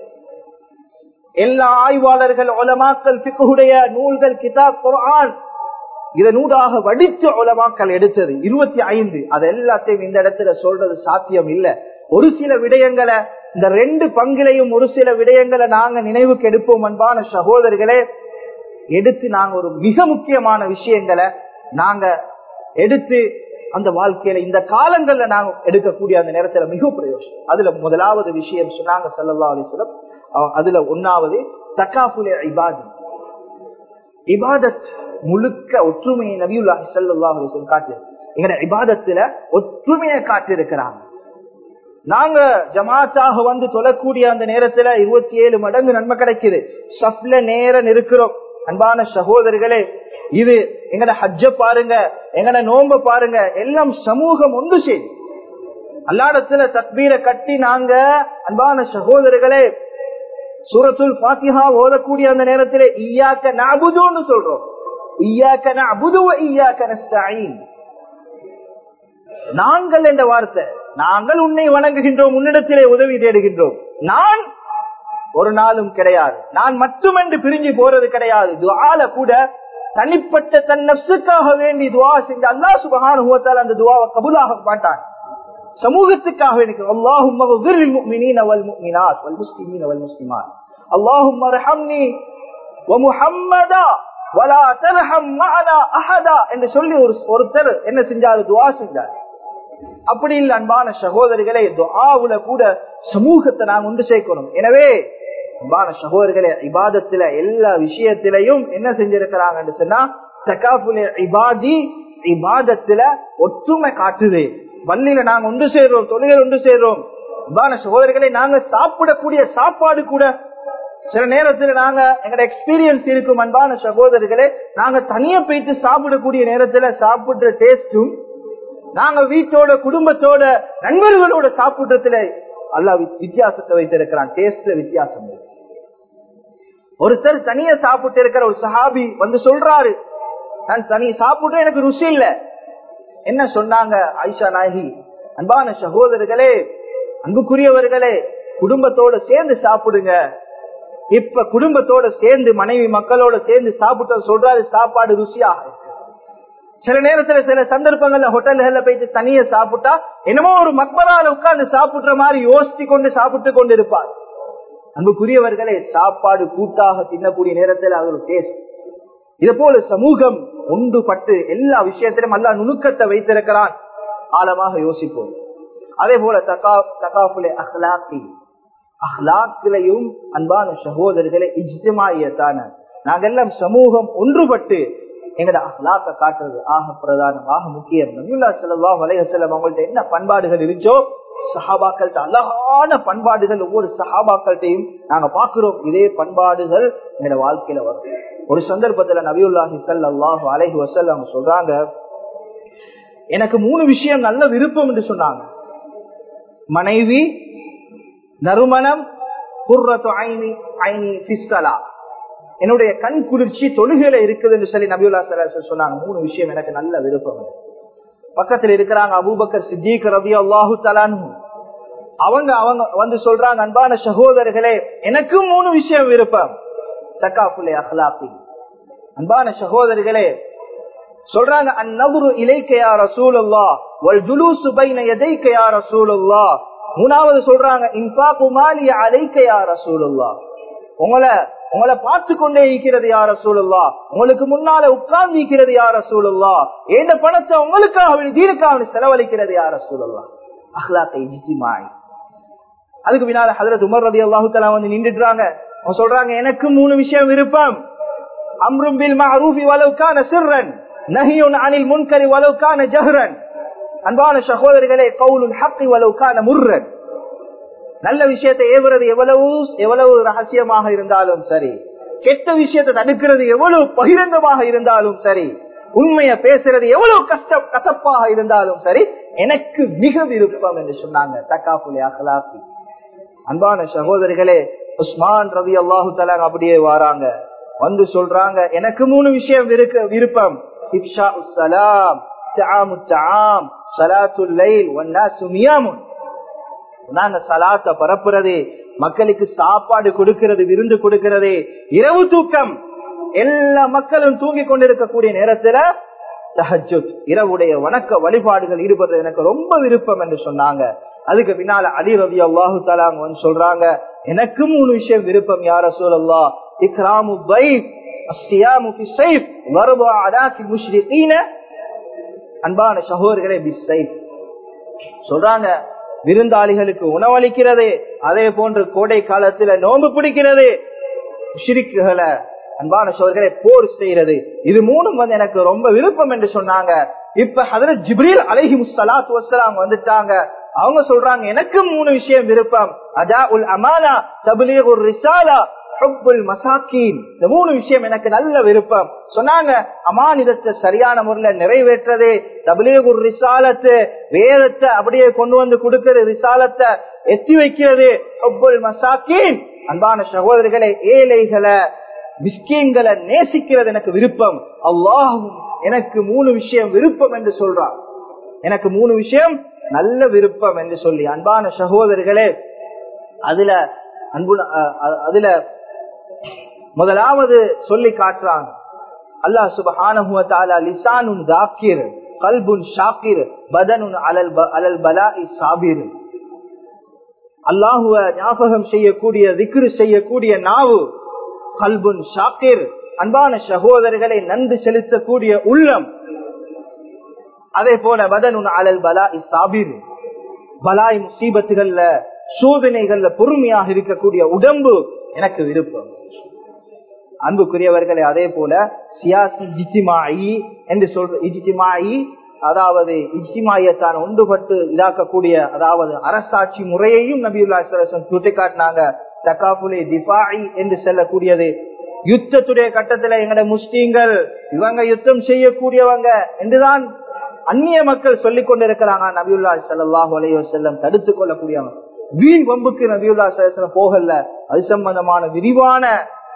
எல்லா ஆய்வாளர்கள் ஒலமாக்கல் பிக்குடைய நூல்கள் கிதாப் குரான் இதனூடாக வடித்து ஒலமாக்கல் எடுத்தது இருபத்தி ஐந்து அது எல்லாத்தையும் இந்த இடத்துல சொல்றது சாத்தியம் இல்ல ஒரு சில விடயங்களை இந்த ரெண்டு பங்கிலையும் ஒரு சில விடயங்களை நாங்க நினைவுக்கு எடுப்போம் அன்பான சகோதரர்களே எடுத்து நாங்க ஒரு மிக முக்கியமான விஷயங்களை நாங்க எடுத்து அந்த வாழ்க்கையில இந்த காலங்கள்ல நாங்க எடுக்கக்கூடிய அந்த நேரத்துல மிக பிரயோஜனம் அதுல முதலாவது விஷயம் சொன்னாங்க சல்லா அலிஸ்லம் அதுல ஒன்னாவது தக்காப்புலே இபாதி இபாதத் முழுக்க ஒற்றுமையை நபியுல்லாஹி சல்லா அலிஸ்லம் காட்டு எங்க இபாதத்துல ஒற்றுமையை காட்டிருக்கிறாங்க நாங்க ஜமாத்தாக வந்து தொழக்கூடிய அந்த நேரத்துல இருபத்தி ஏழு மடங்கு நன்மை கிடைக்குது சப்ல நேரம் இருக்கிறோம் அன்பான சகோதரர்களே இது எங்கட ஹஜ்ஜ பாருங்க எங்கட நோம்ப பாருங்க எல்லாம் சமூகம் ஒன்று செய்யும் அல்லாடத்துல தத்பீரை கட்டி நாங்க அன்பான சகோதரர்களே சூரத்துல் பாத்திஹா ஓதக்கூடிய அந்த நேரத்தில் ஈயாக்க நபுதுன்னு சொல்றோம் ஈயாக்க நபுதுவ ஈயாக்க நஸ்தாயின் நாங்கள் என்ற வார்த்தை நாங்கள் உன்னை வணங்குகின்றோம் உன்னிடத்திலே உதவி தேடுகின்றோம் நான் ஒரு நாளும் கிடையாது நான் மட்டுமென்று பிரிஞ்சு போறது கிடையாது துவால கூட தனிப்பட்ட தன் நப்சுக்காக வேண்டி துவா செஞ்சு அல்லா சுபகான அந்த துவாவை கபுலாக மாட்டான் சமூகத்துக்காக எனக்கு அல்லாஹும் அல்லாஹும் என்று சொல்லி ஒரு ஒருத்தர் என்ன செஞ்சாரு துவா செஞ்சார் அப்படி இல்லை அன்பான சகோதரிகளே துஆவுல கூட சமூகத்தை நாம் ஒன்று சேர்க்கணும் எனவே அன்பான சகோதரர்களே இபாதத்துல எல்லா விஷயத்திலையும் என்ன செஞ்சிருக்கிறாங்கன்னு சொன்னா தகாஃபுலே இபாதி இபாதத்துல ஒற்றுமை காட்டுது பள்ளியில நாங்க ஒன்று சேர்றோம் தொழில் ஒன்று சேர்றோம் அன்பான சகோதரர்களை நாங்க சாப்பிடக்கூடிய சாப்பாடு கூட சில நேரத்துல நாங்க எங்கட எக்ஸ்பீரியன்ஸ் இருக்கும் அன்பான சகோதரர்களே நாங்க தனியா போயிட்டு சாப்பிடக்கூடிய நேரத்துல சாப்பிடுற டேஸ்டும் நாங்க வீட்டோட குடும்பத்தோட நண்பர்களோட சாப்பிடுறதுல அல்லா வித்தியாசத்தை வைத்திருக்கிறான் டேஸ்ட்ல வித்தியாசம் இருக்கு ஒருத்தர் தனியா சாப்பிட்டு இருக்கிற ஒரு சஹாபி வந்து சொல்றாரு நான் தனி சாப்பிட்டு எனக்கு ருசி இல்ல என்ன சொன்னாங்க ஆயிஷா நாயகி அன்பான சகோதரர்களே அன்புக்குரியவர்களே குடும்பத்தோட சேர்ந்து சாப்பிடுங்க இப்ப குடும்பத்தோட சேர்ந்து மனைவி மக்களோட சேர்ந்து சாப்பிட்டு சொல்றாரு சாப்பாடு ருசியாக இருக்கு. சில நேரத்துல சில சந்தர்ப்பங்கள்ல ஹோட்டல்கள்ல போயிட்டு தனியா சாப்பிட்டா என்னமோ ஒரு மக்பரால உட்கார்ந்து சாப்பிடுற மாதிரி யோசிச்சு கொண்டு சாப்பிட்டு கொண்டு இருப்பார் அன்புக்குரியவர்களே சாப்பாடு கூட்டாக தின்னக்கூடிய நேரத்தில் அது ஒரு டேஸ்ட் இது போல சமூகம் ஒன்றுபட்டு எல்லா விஷயத்திலும் அல்லா நுணுக்கத்தை வைத்திருக்கிறான் ஆழமாக யோசிப்போம் அதே போல தகா தகாப்புலே அஹ்லாக்கி அஹ்லாக்கிலையும் அன்பான சகோதரர்களே இஜ்திமாயத்தான நாங்கெல்லாம் சமூகம் ஒன்றுபட்டு எங்கட அஹ்லாக்க காட்டுறது ஆக பிரதானம் ஆக முக்கியம் நபியுல்லா ஸல்லல்லாஹு அலைஹி வஸல்லம் அவங்கள்ட்ட என்ன பண்பாடுகள் இருந்துச்சோ சஹாபாக்கள்ட்ட அழகான பண்பாடுகள் ஒவ்வொரு சஹாபாக்கள்கிட்டையும் நாங்க பாக்குறோம் இதே பண்பாடுகள் எங்களோட வாழ்க்கையில வரும் ஒரு சந்தர்ப்பத்துல நபியுல்லாஹி ஸல்லல்லாஹு அலைஹி வஸல்லம் அவங்க சொல்றாங்க எனக்கு மூணு விஷயம் நல்ல விருப்பம் என்று சொன்னாங்க மனைவி நறுமணம் குர்ரத்து ஐனி ஐனி பிஸ்ஸலா என்னுடைய கண் குளிர்ச்சி தொழுகையில இருக்குது என்று சொல்லி நபியுல்லா சலாஹ் சொன்னாங்க மூணு விஷயம் எனக்கு நல்ல விருப்பம் பக்கத்துல இருக்கிறாங்க அபூபக்கர் சித்திக் ரபி அல்லாஹு தலானு அவங்க அவங்க வந்து சொல்றாங்க அன்பான சகோதரர்களே எனக்கும் மூணு விஷயம் விருப்பம் தக்காப்புலே அஹ்லாத்தி அன்பான சகோதரர்களே சொல்றாங்க அந்நபுரு இலைக்கையா ரசூலுல்லா வல் ஜுலூசு பைன எதைக்கையா ரசூலுல்லா மூணாவது சொல்றாங்க இன்பாக்கு மாலிய அலைக்கையா ரசூலுல்லா உங்களை உங்களை பார்த்து கொண்டே இருக்கிறது யார சூழல்லா உங்களுக்கு முன்னால உட்கார்ந்து இருக்கிறது யார சூழல்லா ஏந்த பணத்தை உங்களுக்காக தீனுக்காக செலவழிக்கிறது யார சூழல்லா அஹ்லாத்தை ஜிஜிமாய் அதுக்கு பின்னால ஹதரத் உமர் ரதி அல்லாஹு தலா வந்து நின்றுடுறாங்க அவங்க சொல்றாங்க எனக்கு மூணு விஷயம் விருப்பம் அம்ரும் பில் மஅரூஃபி வலவுக்கான சிர்ரன் நஹியுன் அனில் முன்கரி வலவுக்கான ஜஹ்ரன் அன்பான சகோதரிகளே கவுலுல் ஹக்கி வலவுக்கான முர்ரன் நல்ல விஷயத்தை ஏவுறது எவ்வளவு எவ்வளவு ரகசியமாக இருந்தாலும் சரி கெட்ட விஷயத்தை தடுக்கிறது எவ்வளவு பகிரங்கமாக இருந்தாலும் சரி உண்மையை பேசுறது எவ்வளவு கஷ்டம் கசப்பாக இருந்தாலும் சரி எனக்கு மிக விருப்பம் என்று சொன்னாங்க தக்காப்புலி அகலாப்பி அன்பான சகோதரிகளே உஸ்மான் ரவி அல்லாஹு தலாங் அப்படியே வாராங்க வந்து சொல்றாங்க எனக்கு மூணு விஷயம் விருக்க விருப்பம் இப்ஷா உஸ்ஸலாம் தாமு தாம் சலாத்துல் லைல் வன்னாசு நியாமுன் நாங்க சலாத்த பரப்புறது மக்களுக்கு சாப்பாடு கொடுக்கிறது விருந்து கொடுக்கிறது இரவு தூக்கம் எல்லா மக்களும் தூங்கி கொண்டிருக்கக்கூடிய நேரத்துல தஹஜுத் இரவுடைய வணக்க வழிபாடுகள் ஈடுபடுறது எனக்கு ரொம்ப விருப்பம் என்று சொன்னாங்க அதுக்கு பின்னால அலி ரவி அல்லாஹு தலாங்க சொல்றாங்க எனக்கு மூணு விஷயம் விருப்பம் யார சூழல்லா இக்ராமு பைப் அஸ்ஸியாமு ஃபி ஸைஃப் வர்பு அதாக்கி முஷ்ரிகீன அன்பான சகோதரர்களே பி ஸைஃப் சொல்றாங்க விருந்தாளிகளுக்கு உணவளிக்கிறது அதே போன்று கோடை காலத்துல நோன்பு பிடிக்கிறது ஷிரிக்குகளை அன்பான சோழர்களை போர் செய்யறது இது மூணும் வந்து எனக்கு ரொம்ப விருப்பம் என்று சொன்னாங்க இப்ப ஹதரத் ஜிப்ரீல் அலஹி முஸ்லாத் வசலாம் வந்துட்டாங்க அவங்க சொல்றாங்க எனக்கு மூணு விஷயம் விருப்பம் அதா உல் அமானா தபிலீக் ஒரு ரிசாலா மசாக்கீன் இந்த மூணு விஷயம் எனக்கு நல்ல விருப்பம் சொன்னாங்க அமானிதத்தை சரியான முறையில நிறைவேற்றது தபிலேகுர் ரிசாலத்து வேதத்தை அப்படியே கொண்டு வந்து கொடுக்கிறது ரிசாலத்தை எத்தி வைக்கிறது ஒவ்வொரு மசாக்கீன் அன்பான சகோதரிகளை ஏழைகளை மிஸ்கீன்களை நேசிக்கிறது எனக்கு விருப்பம் அல்லாஹும் எனக்கு மூணு விஷயம் விருப்பம் என்று சொல்றான் எனக்கு மூணு விஷயம் நல்ல விருப்பம் என்று சொல்லி அன்பான சகோதரிகளே அதுல அன்பு அதுல முதலாவது சொல்லி காட்டுறான் அல்லாஹ் சுபஹானஹுவ லிசானுன் தாக்கிர் கல்புன் ஷாக்கிர் பதனுன் அலல் அலல் பலாஇ சாபிர் அல்லாஹுவ ஞாபகம் செய்யக்கூடிய திக்ரு செய்யக்கூடிய நாவு கல்புன் ஷாக்கிர் அன்பான சகோதரர்களை நன்றி செலுத்தக்கூடிய உள்ளம் அதே போல பதனுன் அலல் பலாஇ சாபிர் பலாய் முசீபத்துகள்ல சோதனைகள்ல பொறுமையாக இருக்கக்கூடிய உடம்பு எனக்கு விருப்பம் அன்புக்குரியவர்களே அதே போல சியாசி ஜித்திமாயி என்று சொல்ற இஜித்திமாயி அதாவது இஜிமாயத்தான் ஒன்றுபட்டு இதாக்கக்கூடிய அதாவது அரசாட்சி முறையையும் நபியுல்லா சுட்டிக்காட்டினாங்க தக்காப்புலே திபாயி என்று செல்லக்கூடியது யுத்தத்துடைய கட்டத்துல எங்கட முஸ்லீம்கள் இவங்க யுத்தம் செய்யக்கூடியவங்க என்றுதான் அந்நிய மக்கள் சொல்லிக் கொண்டிருக்கிறாங்க நபியுல்லா சல்லாஹூ அலைய செல்லம் தடுத்துக் கொள்ளக்கூடியவங்க வீண் வம்புக்கு நபியுல்லா சலம் போகல அது சம்பந்தமான விரிவான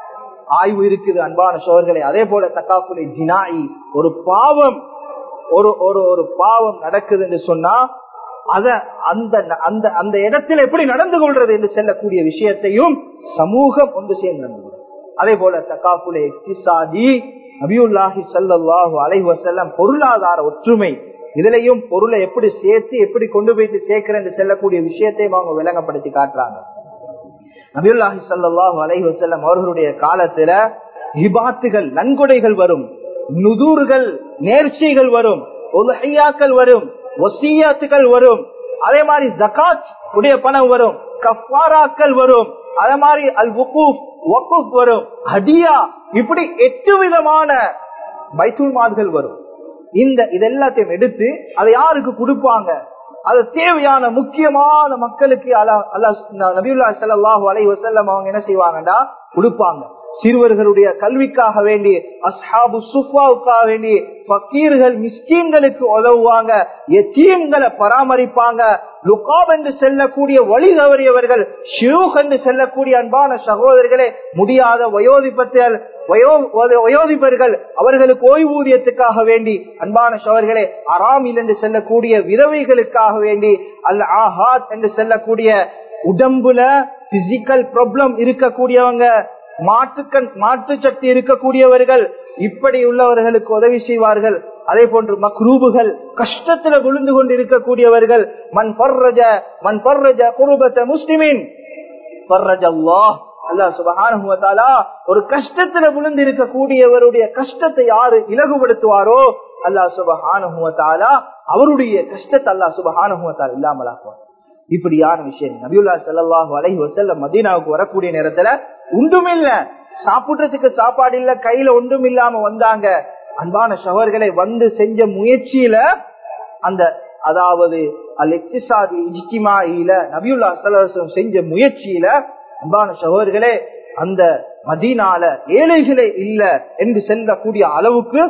ஆய்வு இருக்குது அன்பான சோழர்களே அதே போல தக்காப்புலை ஜினாயி ஒரு பாவம் ஒரு ஒரு ஒரு பாவம் நடக்குது என்று சொன்னா அத அந்த அந்த அந்த இடத்துல எப்படி நடந்து கொள்றது என்று செல்லக்கூடிய விஷயத்தையும் சமூகம் ஒன்று சேர்ந்து நடந்து கொள்ளும் அதே போல தக்காப்புலே எக்திசாதி நபியுல்லாஹி சல்லாஹு அலை வசல்லம் பொருளாதார ஒற்றுமை இதுலயும் பொருளை எப்படி சேர்த்து எப்படி கொண்டு போயிட்டு சேர்க்கிறேன் என்று செல்லக்கூடிய விஷயத்தையும் அவங்க விளங்கப்படுத்தி காட்டுறாங்க நபியுல்லாஹி சல்லாஹு அலை வசல்லம் அவர்களுடைய காலத்துல இபாத்துகள் நன்கொடைகள் வரும் நுதூர்கள் நேர்ச்சிகள் வரும் ஒலுஹையாக்கள் வரும் ஒசியாத்துகள் வரும் அதே மாதிரி ஜகாத் உடைய பணம் வரும் கஃபாராக்கள் வரும் அதே மாதிரி அல் வக்கூப் வக்கூப் வரும் ஹடியா இப்படி எட்டு விதமான பைத்துல்மான்கள் வரும் இந்த இதெல்லாத்தையும் எடுத்து அதை யாருக்கு கொடுப்பாங்க அது தேவையான முக்கியமான மக்களுக்கு அல்லா அல்லா நபியுல்லா சல்லாஹூ அலை வசல்லம் அவங்க என்ன செய்வாங்கன்னா கொடுப்பாங்க சிறுவர்களுடைய கல்விக்காக வேண்டி அஸ்ஹாபு சுஃபாவுக்காக வேண்டி பக்கீர்கள் மிஸ்கீன்களுக்கு உதவுவாங்க எத்தீம்களை பராமரிப்பாங்க லுகாப் என்று செல்லக்கூடிய வழி தவறியவர்கள் ஷியூக் என்று செல்லக்கூடிய அன்பான சகோதரர்களே முடியாத வயோதிபத்தில் வயோ வயோதிபர்கள் அவர்களுக்கு ஓய்வூதியத்துக்காக வேண்டி அன்பான சோழர்களே அராமில் என்று செல்லக்கூடிய விதவைகளுக்காக வேண்டி அல் ஆஹாத் என்று செல்லக்கூடிய உடம்புல பிசிக்கல் ப்ராப்ளம் இருக்கக்கூடியவங்க மாற்றுக்கண் மாற்று சக்தி இருக்கக்கூடியவர்கள் இப்படி உள்ளவர்களுக்கு உதவி செய்வார்கள் அதே போன்று மக்ரூபுகள் கஷ்டத்துல விழுந்து கொண்டு இருக்கக்கூடியவர்கள் மண் பர்ரஜ மண் பர்ரஜ குருபத்த முஸ்லிமின் பர்ரஜ அல்லாஹ் அல்லாஹ் சுபஹானுவத்தாலா ஒரு கஷ்டத்துல விழுந்து இருக்கக்கூடியவருடைய கஷ்டத்தை யாரு இலகுபடுத்துவாரோ அல்லாஹ் சுபஹானுவத்தாலா அவருடைய கஷ்டத்தை அல்லாஹ் சுபஹானுவத்தால் இல்லாமலாக்குவார் இப்படியான விஷயம் நபியுல்லா சல்லாஹூ அலஹி வசல்லம் மதீனாவுக்கு வரக்கூடிய நேரத்துல ஒன்றும் இல்ல சாப்பிடுறதுக்கு சாப்பாடு இல்ல கையில ஒன்றும் இல்லாம வந்தாங்க அன்பான சவர்களை வந்து செஞ்ச முயற்சியில அந்த அதாவது அல் எக்திசாதி இஜ்டிமாயில நபியுல்லா சல்லாஹம் செஞ்ச முயற்சியில அன்பான சகோதரர்களே அந்த மதீனால ஏழைகளே இல்ல என்று செல்லக்கூடிய அளவுக்கு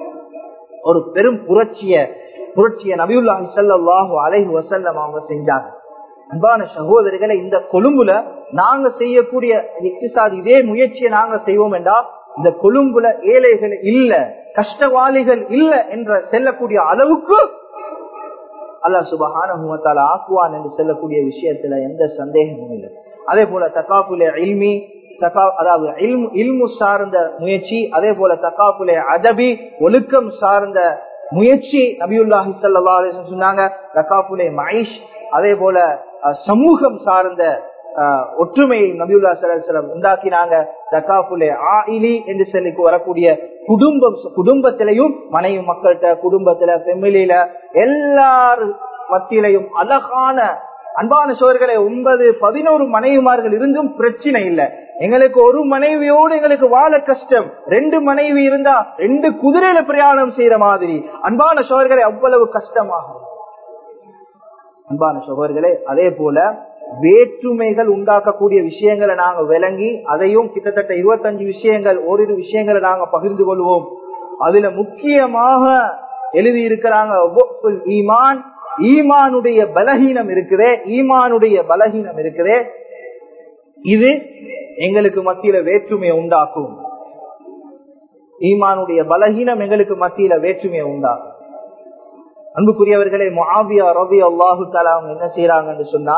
ஒரு பெரும் புரட்சிய புரட்சிய நபியுல்லாஹி சல்லாஹூ அலைஹி வசல்லம் அவங்க செஞ்சாங்க அன்பான சகோதரிகளை இந்த கொழும்புல நாங்க செய்யக்கூடிய எக்திசாதி இதே முயற்சியை நாங்க செய்வோம் என்றா இந்த கொழும்புல ஏழைகள் இல்ல கஷ்டவாளிகள் இல்ல என்ற செல்லக்கூடிய அளவுக்கு அல்லாஹ் சுபஹான ஆக்குவான் என்று செல்லக்கூடிய விஷயத்துல எந்த சந்தேகமும் இல்லை அதே போல தக்காப்புல இல்மி தக்கா அதாவது இல்மு சார்ந்த முயற்சி அதே போல தக்காப்புலே அதபி ஒழுக்கம் சார்ந்த முயற்சி நபியுல்லாஹி சல்லா சொன்னாங்க தக்காப்புலே மயிஷ் அதே போல சமூகம் சார்ந்த ஒற்றுமையை நபியுல்லா சலம் உண்டாக்கினாங்க தக்காப்புலே ஆயிலி என்று சொல்லி வரக்கூடிய குடும்பம் குடும்பத்திலையும் மனைவி மக்கள்கிட்ட குடும்பத்துல ஃபெமிலியில எல்லார் மத்தியிலையும் அழகான அன்பான சோழர்களை ஒன்பது பதினோரு மனைவிமார்கள் இருந்தும் பிரச்சனை இல்லை எங்களுக்கு ஒரு மனைவியோடு எங்களுக்கு வாழ கஷ்டம் ரெண்டு மனைவி இருந்தா ரெண்டு குதிரையில பிரயாணம் செய்யற மாதிரி அன்பான சோழர்களை அவ்வளவு கஷ்டமாகும் அன்பான சகோதரர்களே அதே போல வேற்றுமைகள் உண்டாக்கக்கூடிய விஷயங்களை நாங்க விளங்கி அதையும் கிட்டத்தட்ட இருபத்தஞ்சு விஷயங்கள் ஓரிரு விஷயங்களை நாங்க பகிர்ந்து கொள்வோம் அதுல முக்கியமாக எழுதி இருக்கிறாங்க ஈமான் ஈமானுடைய பலகீனம் இருக்குதே ஈமானுடைய பலகீனம் இருக்குதே இது எங்களுக்கு மத்தியில வேற்றுமையை உண்டாக்கும் ஈமானுடைய பலகீனம் எங்களுக்கு மத்தியில வேற்றுமையை உண்டாகும் அன்புக்குரியவர்களே முஆவியா ரவி அல்லாஹு தாலா அவங்க என்ன செய்யறாங்கன்னு சொன்னா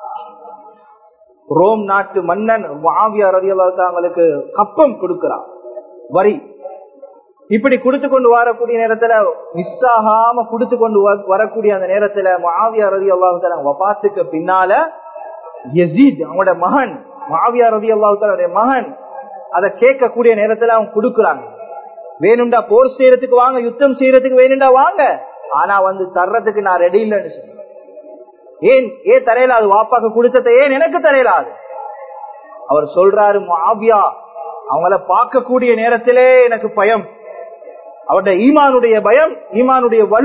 ரோம் நாட்டு மன்னன் முஆவியா ரவி அல்லாஹு அவங்களுக்கு கப்பம் கொடுக்கிறான் வரி இப்படி கொடுத்து கொண்டு வரக்கூடிய நேரத்துல மிஸ் ஆகாம கொடுத்து கொண்டு வரக்கூடிய அந்த நேரத்துல மாவியா ரதி அல்லாஹு வபாத்துக்கு பின்னால யசீத் அவனோட மகன் மாவியா ரதி அல்லாஹுடைய மகன் அதை கேட்கக்கூடிய நேரத்துல அவங்க கொடுக்குறாங்க வேணும்டா போர் செய்யறதுக்கு வாங்க யுத்தம் செய்யறதுக்கு வேணும்டா வாங்க ஆனா வந்து தர்றதுக்கு நான் ரெடி இல்லைன்னு சொன்னேன் ஏன் ஏன் தரையலாது வாப்பாக்கு கொடுத்தத ஏன் எனக்கு தரையலாது அவர் சொல்றாரு மாவியா அவங்கள பார்க்கக்கூடிய நேரத்திலே எனக்கு பயம் அவருடைய ஈமானுடைய பயம் ஈமானுடைய வலு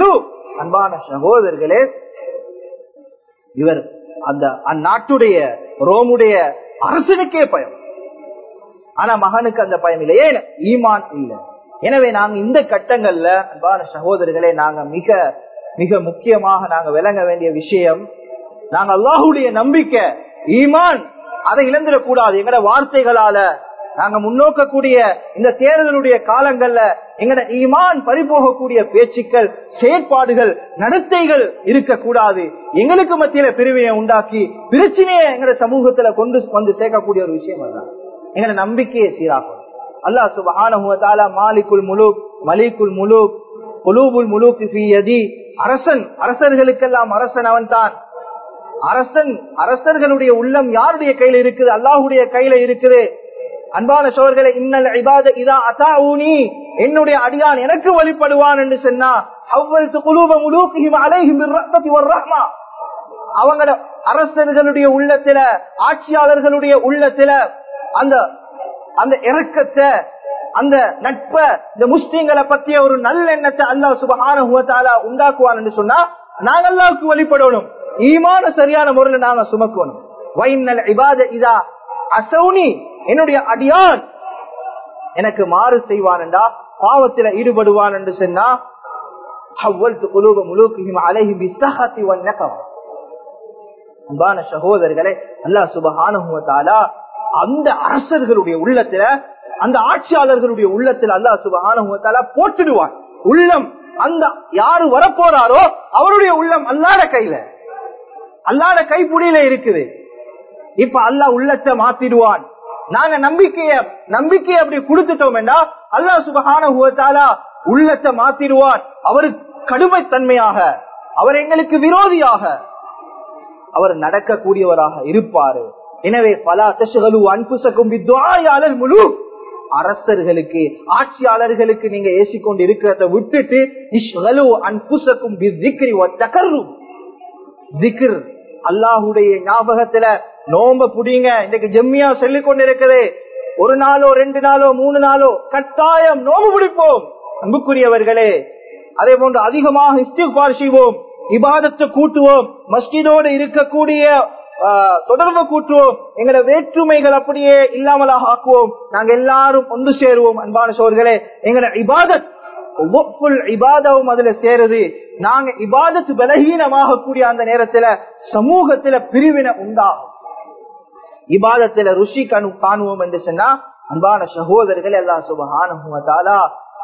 அன்பான சகோதரர்களே இவர் அந்த அந்நாட்டுடைய ரோமுடைய அரசனுக்கே பயம் ஆனா மகனுக்கு அந்த பயம் இல்லை ஏன் ஈமான் இல்லை எனவே நாங்க இந்த கட்டங்கள்ல அன்பான சகோதரர்களே நாங்க மிக மிக முக்கியமாக நாங்க விளங்க வேண்டிய விஷயம் நாங்க அல்லாஹுடைய நம்பிக்கை ஈமான் அதை இழந்துடக்கூடாது எங்கட வார்த்தைகளால நாங்க முன்னோக்கக்கூடிய இந்த தேர்தலுடைய காலங்கள்ல எங்கட ஈமான் பறிபோகக்கூடிய பேச்சுக்கள் செயற்பாடுகள் நடத்தைகள் இருக்கக்கூடாது எங்களுக்கு மத்தியில பிரிவினை உண்டாக்கி பிரச்சனையை எங்கட சமூகத்துல கொண்டு வந்து சேர்க்கக்கூடிய ஒரு விஷயம் அதுதான் எங்கட நம்பிக்கையை சீராக்கும் அல்லாஹ் சுபஹான மாலிக்குல் முலூக் மலிக்குல் முலூக் குலூபுல் முலூக் அரசன் அரசர்களுக்கெல்லாம் அரசன் அவன் தான் அரசன் அரசர்களுடைய உள்ளம் யாருடைய கையில இருக்குது அல்லாஹுடைய கையில இருக்குது அன்பான சோழர்களை இன்னல் இபாத இதா அசா ஊனி என்னுடைய அடியான் எனக்கு வழிபடுவான் என்று சொன்னா அவ்வளவு குலூப முலூக்கியும் அலைஹிம் ரஹ்மா அவங்களோட அரசர்களுடைய உள்ளத்துல ஆட்சியாளர்களுடைய உள்ளத்துல அந்த அந்த இறக்கத்தை அந்த நட்ப இந்த முஸ்லீம்களை பற்றிய ஒரு நல்ல எண்ணத்தை அல்லாஹ் சுபகான உண்டாக்குவான் என்று சொன்னா நாங்க அல்லாவுக்கு வழிபடணும் ஈமான சரியான முறையில் நாங்க சுமக்கணும் வைநல் இபாத இதா அசௌனி என்னுடைய அடியான் எனக்கு மாறு செய்வான் என்றா பாவத்தில ஈடுபடுவான் என்று சொன்னா அன்பான சகோதரர்களே அல்லா சுபகான அந்த அரசர்களுடைய உள்ளத்துல அந்த ஆட்சியாளர்களுடைய உள்ளத்தில் அல்லா சுபகான போட்டுடுவான் உள்ளம் அந்த யாரு வரப்போறாரோ அவருடைய உள்ளம் அல்லாத கையில அல்லாத கைப்புடியில இருக்குது இப்ப அல்லா உள்ளத்தை மாத்திடுவான் நாங்க நம்பிக்கைய நம்பிக்கையை அப்படி கொடுத்துட்டோம் என்றா அல்லா சுபகான உள்ளத்தை மாத்திடுவான் அவரு கடுமைத்தன்மையாக அவர் எங்களுக்கு விரோதியாக அவர் நடக்கக்கூடியவராக இருப்பாரு எனவே பல தசுகளு அன்புசக்கும் வித்வாயாளர் முழு அரசர்களுக்கு ஆட்சியாளர்களுக்கு நீங்க ஏசிக்கொண்டு இருக்கிறத விட்டுட்டு இஷ்கலு அன்புசக்கும் திக்ர் அல்லாஹுடைய ஞாபகத்துல நோம்ப புடிங்க இன்னைக்கு ஜெம்மியா சொல்லிக் கொண்டிருக்குது ஒரு நாளோ ரெண்டு நாளோ மூணு நாளோ கட்டாயம் நோம்பு பிடிப்போம் அன்புக்குரியவர்களே அதே போன்று அதிகமாக இஸ்திஃபார் செய்வோம் இபாதத்தை கூட்டுவோம் மஸ்ஜிதோடு இருக்கக்கூடிய தொடர்பு கூட்டுவோம் எங்களோட வேற்றுமைகள் அப்படியே இல்லாமலாக ஆக்குவோம் நாங்க எல்லாரும் ஒன்று சேருவோம் அன்பான சோர்களே எங்களோட இபாதத் ஒவ்வொரு இபாதவும் அதுல சேருது நாங்க இபாதத்து பலகீனமாக கூடிய அந்த நேரத்துல சமூகத்துல பிரிவினை உண்டாகும் இபாதத்துல ருஷி கணு காணுவோம் என்று சொன்னா அன்பான சகோதரர்கள் எல்லாம் சுபகான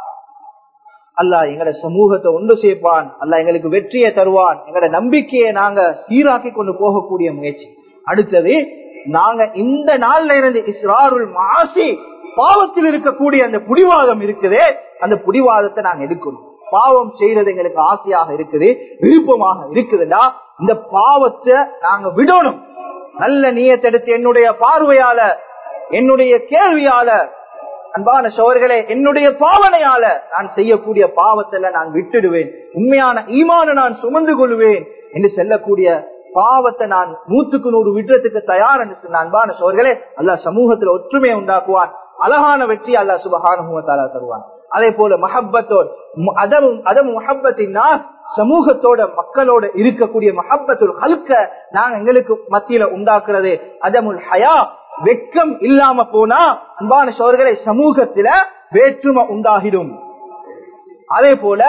அல்லா எங்கட சமூகத்தை ஒன்று சேர்ப்பான் அல்ல எங்களுக்கு வெற்றியை தருவான் எங்கட நம்பிக்கையை நாங்க சீராக்கி கொண்டு போகக்கூடிய முயற்சி அடுத்தது நாங்க இந்த நாள்ல இருந்து இஸ்ராருல் மாசி பாவத்தில் இருக்கக்கூடிய அந்த புடிவாதம் இருக்குதே அந்த புடிவாதத்தை நாங்க எடுக்கணும் பாவம் செய்யறது எங்களுக்கு ஆசையாக இருக்குது விருப்பமாக இருக்குதுடா இந்த பாவத்தை நாங்க விடணும் நல்ல நீயத்தெடுத்து என்னுடைய பார்வையால என்னுடைய கேள்வியால அன்பான சோர்களே என்னுடைய பாவனையால நான் செய்யக்கூடிய பாவத்துல நான் விட்டுடுவேன் உண்மையான ஈமான நான் சுமந்து கொள்வேன் என்று செல்லக்கூடிய பாவத்தை நான் நூத்துக்கு நூறு விடுறதுக்கு தயார் என்று சொன்ன அன்பான சோர்களே அல்ல சமூகத்துல ஒற்றுமையை உண்டாக்குவான் அழகான வெற்றி அல்லா சுபகானுபவத்தாலா தருவான் அதே போல மஹப்பத்தோடு அதமும் அதம் முஹப்பத்தின் சமூகத்தோட மக்களோட இருக்கக்கூடிய மஹப்பத்துல் ஹல்க நாங்க எங்களுக்கு மத்தியில உண்டாக்குறது அதமுல் ஹயா வெக்கம் இல்லாம போனா அன்பான சோர்களை சமூகத்தில வேற்றுமை உண்டாகிடும் அதே போல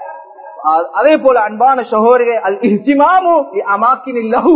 அதே போல அன்பான சகோதரர்கள் அல் இஹ்திமாமு அமாக்கின் லஹு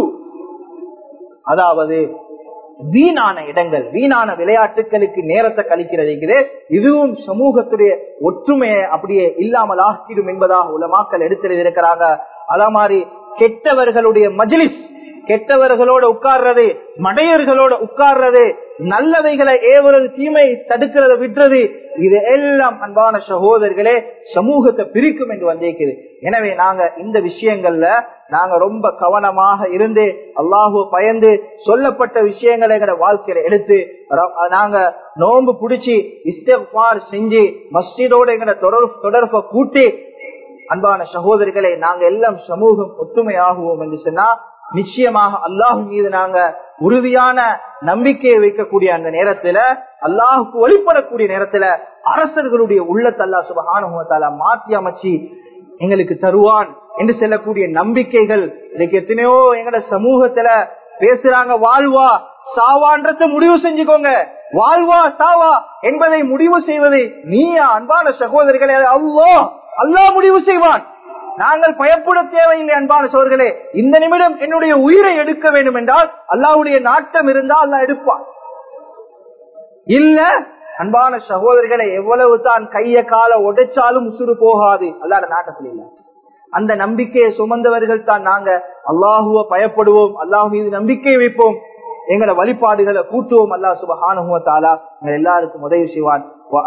அதாவது வீணான இடங்கள் வீணான விளையாட்டுகளுக்கு நேரத்தை கழிக்கிறது இதுவும் சமூகத்துடைய ஒற்றுமையை அப்படியே இல்லாமல் ஆக்கிடும் என்பதாக உலமாக்கள் எடுத்திருக்கிறாங்க அதே மாதிரி கெட்டவர்களுடைய மஜ்லிஸ் கெட்டவர்களோட உட்கார்றது மடையர்களோட உட்கார்றது நல்லவைகளை ஏவுறது தீமை தடுக்கிறத விட்டுறது இது எல்லாம் அன்பான சகோதரர்களே சமூகத்தை பிரிக்கும் என்று வந்திருக்குது எனவே நாங்க இந்த விஷயங்கள்ல நாங்க ரொம்ப கவனமாக இருந்து அல்லாஹு பயந்து சொல்லப்பட்ட விஷயங்களை எங்க வாழ்க்கையில எடுத்து நாங்க நோன்பு பிடிச்சி இஸ்தார் செஞ்சு மஸ்ஜிதோட எங்க தொடர்பை கூட்டி அன்பான சகோதரிகளை நாங்க எல்லாம் சமூகம் ஒத்துமையாகுவோம் என்று சொன்னா நிச்சயமாக அல்லாஹு மீது நாங்க உறுதியான நம்பிக்கையை வைக்கக்கூடிய அந்த நேரத்துல அல்லாஹுக்கு வழிபடக்கூடிய நேரத்துல அரசர்களுடைய உள்ளத்தை அல்லா சுபகானுபவத்தால மாற்றி அமைச்சு எங்களுக்கு தருவான் என்று செல்லக்கூடிய நம்பிக்கைகள் இன்னைக்கு எத்தனையோ எங்கட சமூகத்துல பேசுறாங்க வாழ்வா சாவான்றத முடிவு செஞ்சுக்கோங்க வாழ்வா சாவா என்பதை முடிவு செய்வது நீயா அன்பான சகோதரர்களே அல்லோ அல்லா முடிவு செய்வான் நாங்கள் பயப்பட தேவையில்லை அன்பான சோர்களே இந்த நிமிடம் என்னுடைய உயிரை எடுக்க வேண்டும் என்றால் அல்லாவுடைய நாட்டம் இருந்தால் அல்லா எடுப்பான் இல்ல அன்பான சகோதரர்களை எவ்வளவு தான் கைய கால உடைச்சாலும் உசுறு போகாது அல்லாட நாட்டத்தில் இல்ல அந்த நம்பிக்கையை சுமந்தவர்கள் தான் நாங்க அல்லாஹுவ பயப்படுவோம் அல்லாஹ் மீது நம்பிக்கை வைப்போம் எங்களை வழிபாடுகளை கூட்டுவோம் அல்லாஹ் சுபஹானுவ தாலா எங்கள் எல்லாருக்கும் உதவி செய்வான்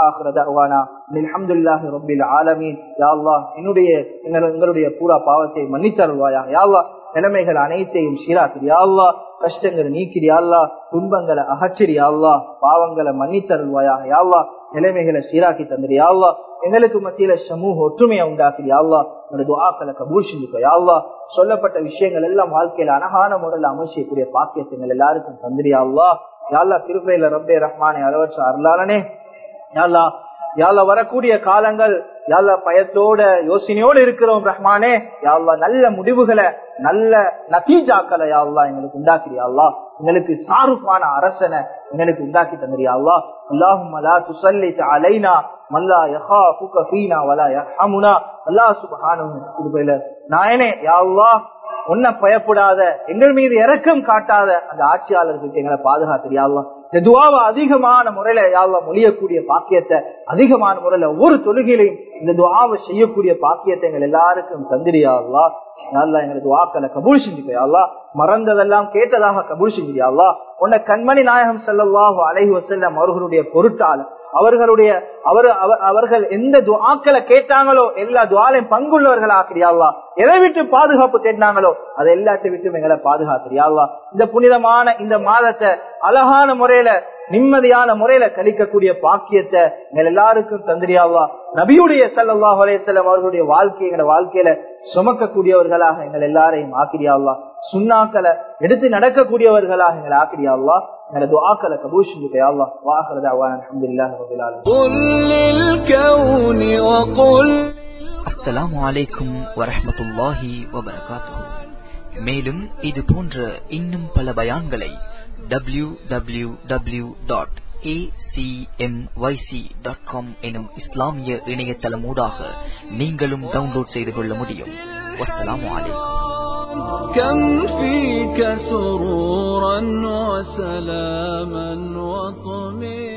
என்னுடைய எங்களுடைய பூரா பாவத்தை மன்னித்தருவாயா யாவா நிலைமைகள் அனைத்தையும் சீராக்கிறியா கஷ்டங்களை நீக்கிறியா துன்பங்களை அகற்றிறியா பாவங்களை மன்னித்தருள்வாயா யாவா நிலைமைகளை சீராக்கி தந்திரியா எங்களுக்கு மத்தியில சமூக ஒற்றுமையை உண்டாக்குறியா துவாக்களை கபூல் செஞ்சுக்கோ யாவா சொல்லப்பட்ட விஷயங்கள் எல்லாம் வாழ்க்கையில அழகான முறையில் அமைச்சக்கூடிய பாக்கியத்துங்கள் எல்லாருக்கும் தந்திரியா யாழ்லா திருப்பையில ரப்பே ரஹ்மானே அளவற்ற அருளாளனே யாழ்லா யாழ்லா வரக்கூடிய காலங்கள் யாழ்லா பயத்தோட யோசனையோடு இருக்கிறோம் ரஹ்மானே யாழ்லா நல்ல முடிவுகளை நல்ல நத்தீஜாக்களை யாழ்லா எங்களுக்கு உண்டாக்கிறியா எங்களுக்கு சாருப்பான அரசனை எங்களுக்கு உண்டாக்கி தந்திரியா அல்லா அல்லாஹும் அலா துசல்லித் அலைனா மல்லா யஹா புக ஃபீனா வலா யர்ஹமுனா அல்லாஹ் சுப்ஹானஹு கிருபையில நாயனே யா அல்லாஹ் உன்னை பயப்படாத எங்கள் மீது இரக்கம் காட்டாத அந்த ஆட்சியாளர்களுக்கு எங்களை பாதுகாத்திரியா அல்லாஹ் இந்த துவாவை அதிகமான முறையில யாழ்லா மொழியக்கூடிய பாக்கியத்தை அதிகமான முறையில ஒவ்வொரு தொழுகையிலையும் இந்த துவாவை செய்யக்கூடிய பாக்கியத்தை எங்கள் எல்லாருக்கும் தந்திரியா அல்லா யாழ்லா எங்களுக்கு வாக்களை கபூல் செஞ்சுக்கையா மறந்ததெல்லாம் கேட்டதாக கபூல் செஞ்சியா உன்னை கண்மணி நாயகம் செல்லல்லாஹு அலைஹி வசல்லம் அவர்களுடைய பொருட்டால அவர்களுடைய அவர் அவர்கள் எந்த துவாக்களை கேட்டாங்களோ எல்லா துவாலையும் பங்குள்ளவர்கள் ஆக்கிறியாவா எதை விட்டு பாதுகாப்பு தேடினாங்களோ அதை எல்லாத்தை விட்டு எங்களை பாதுகாக்கிறியாவா இந்த புனிதமான இந்த மாதத்தை அழகான முறையில நிம்மதியான முறையில கழிக்கக்கூடிய பாக்கியத்தை எங்கள் எல்லாருக்கும் தந்திரியாவா நபியுடைய சல்லாஹ் அலையம் அவர்களுடைய வாழ்க்கை எங்களை வாழ்க்கையில சுமக்கக்கூடியவர்களாக எங்கள் எல்லாரையும் ஆக்கிரியாவா சுண்ணாக்களை எடுத்து நடக்கக்கூடியவர்களாக எங்களை ஆக்கிரியாவா எங்களை துஆக்களை கபூல் செஞ்சுக்கோ யா அல்லாஹ் வாஹிர தஅவானா அல்ஹம்துலில்லாஹி ரப்பில் ஆலமீன் قل للكون وقل அஸ்ஸலாமு அலைக்கும் வரஹ்மத்துல்லாஹி வபரகாத்துஹு மேலும் இது போன்ற இன்னும் பல பயான்களை டபிள்யூ டபிள்யூ டபிள்யூ டாட் எனும் இஸ்லாமிய இணையதளமூடாக நீங்களும் டவுன்லோட் செய்து கொள்ள முடியும் வஸ்ஸலாமு அலைக்கும் كم فيك سرورا وسلاما وطمئنا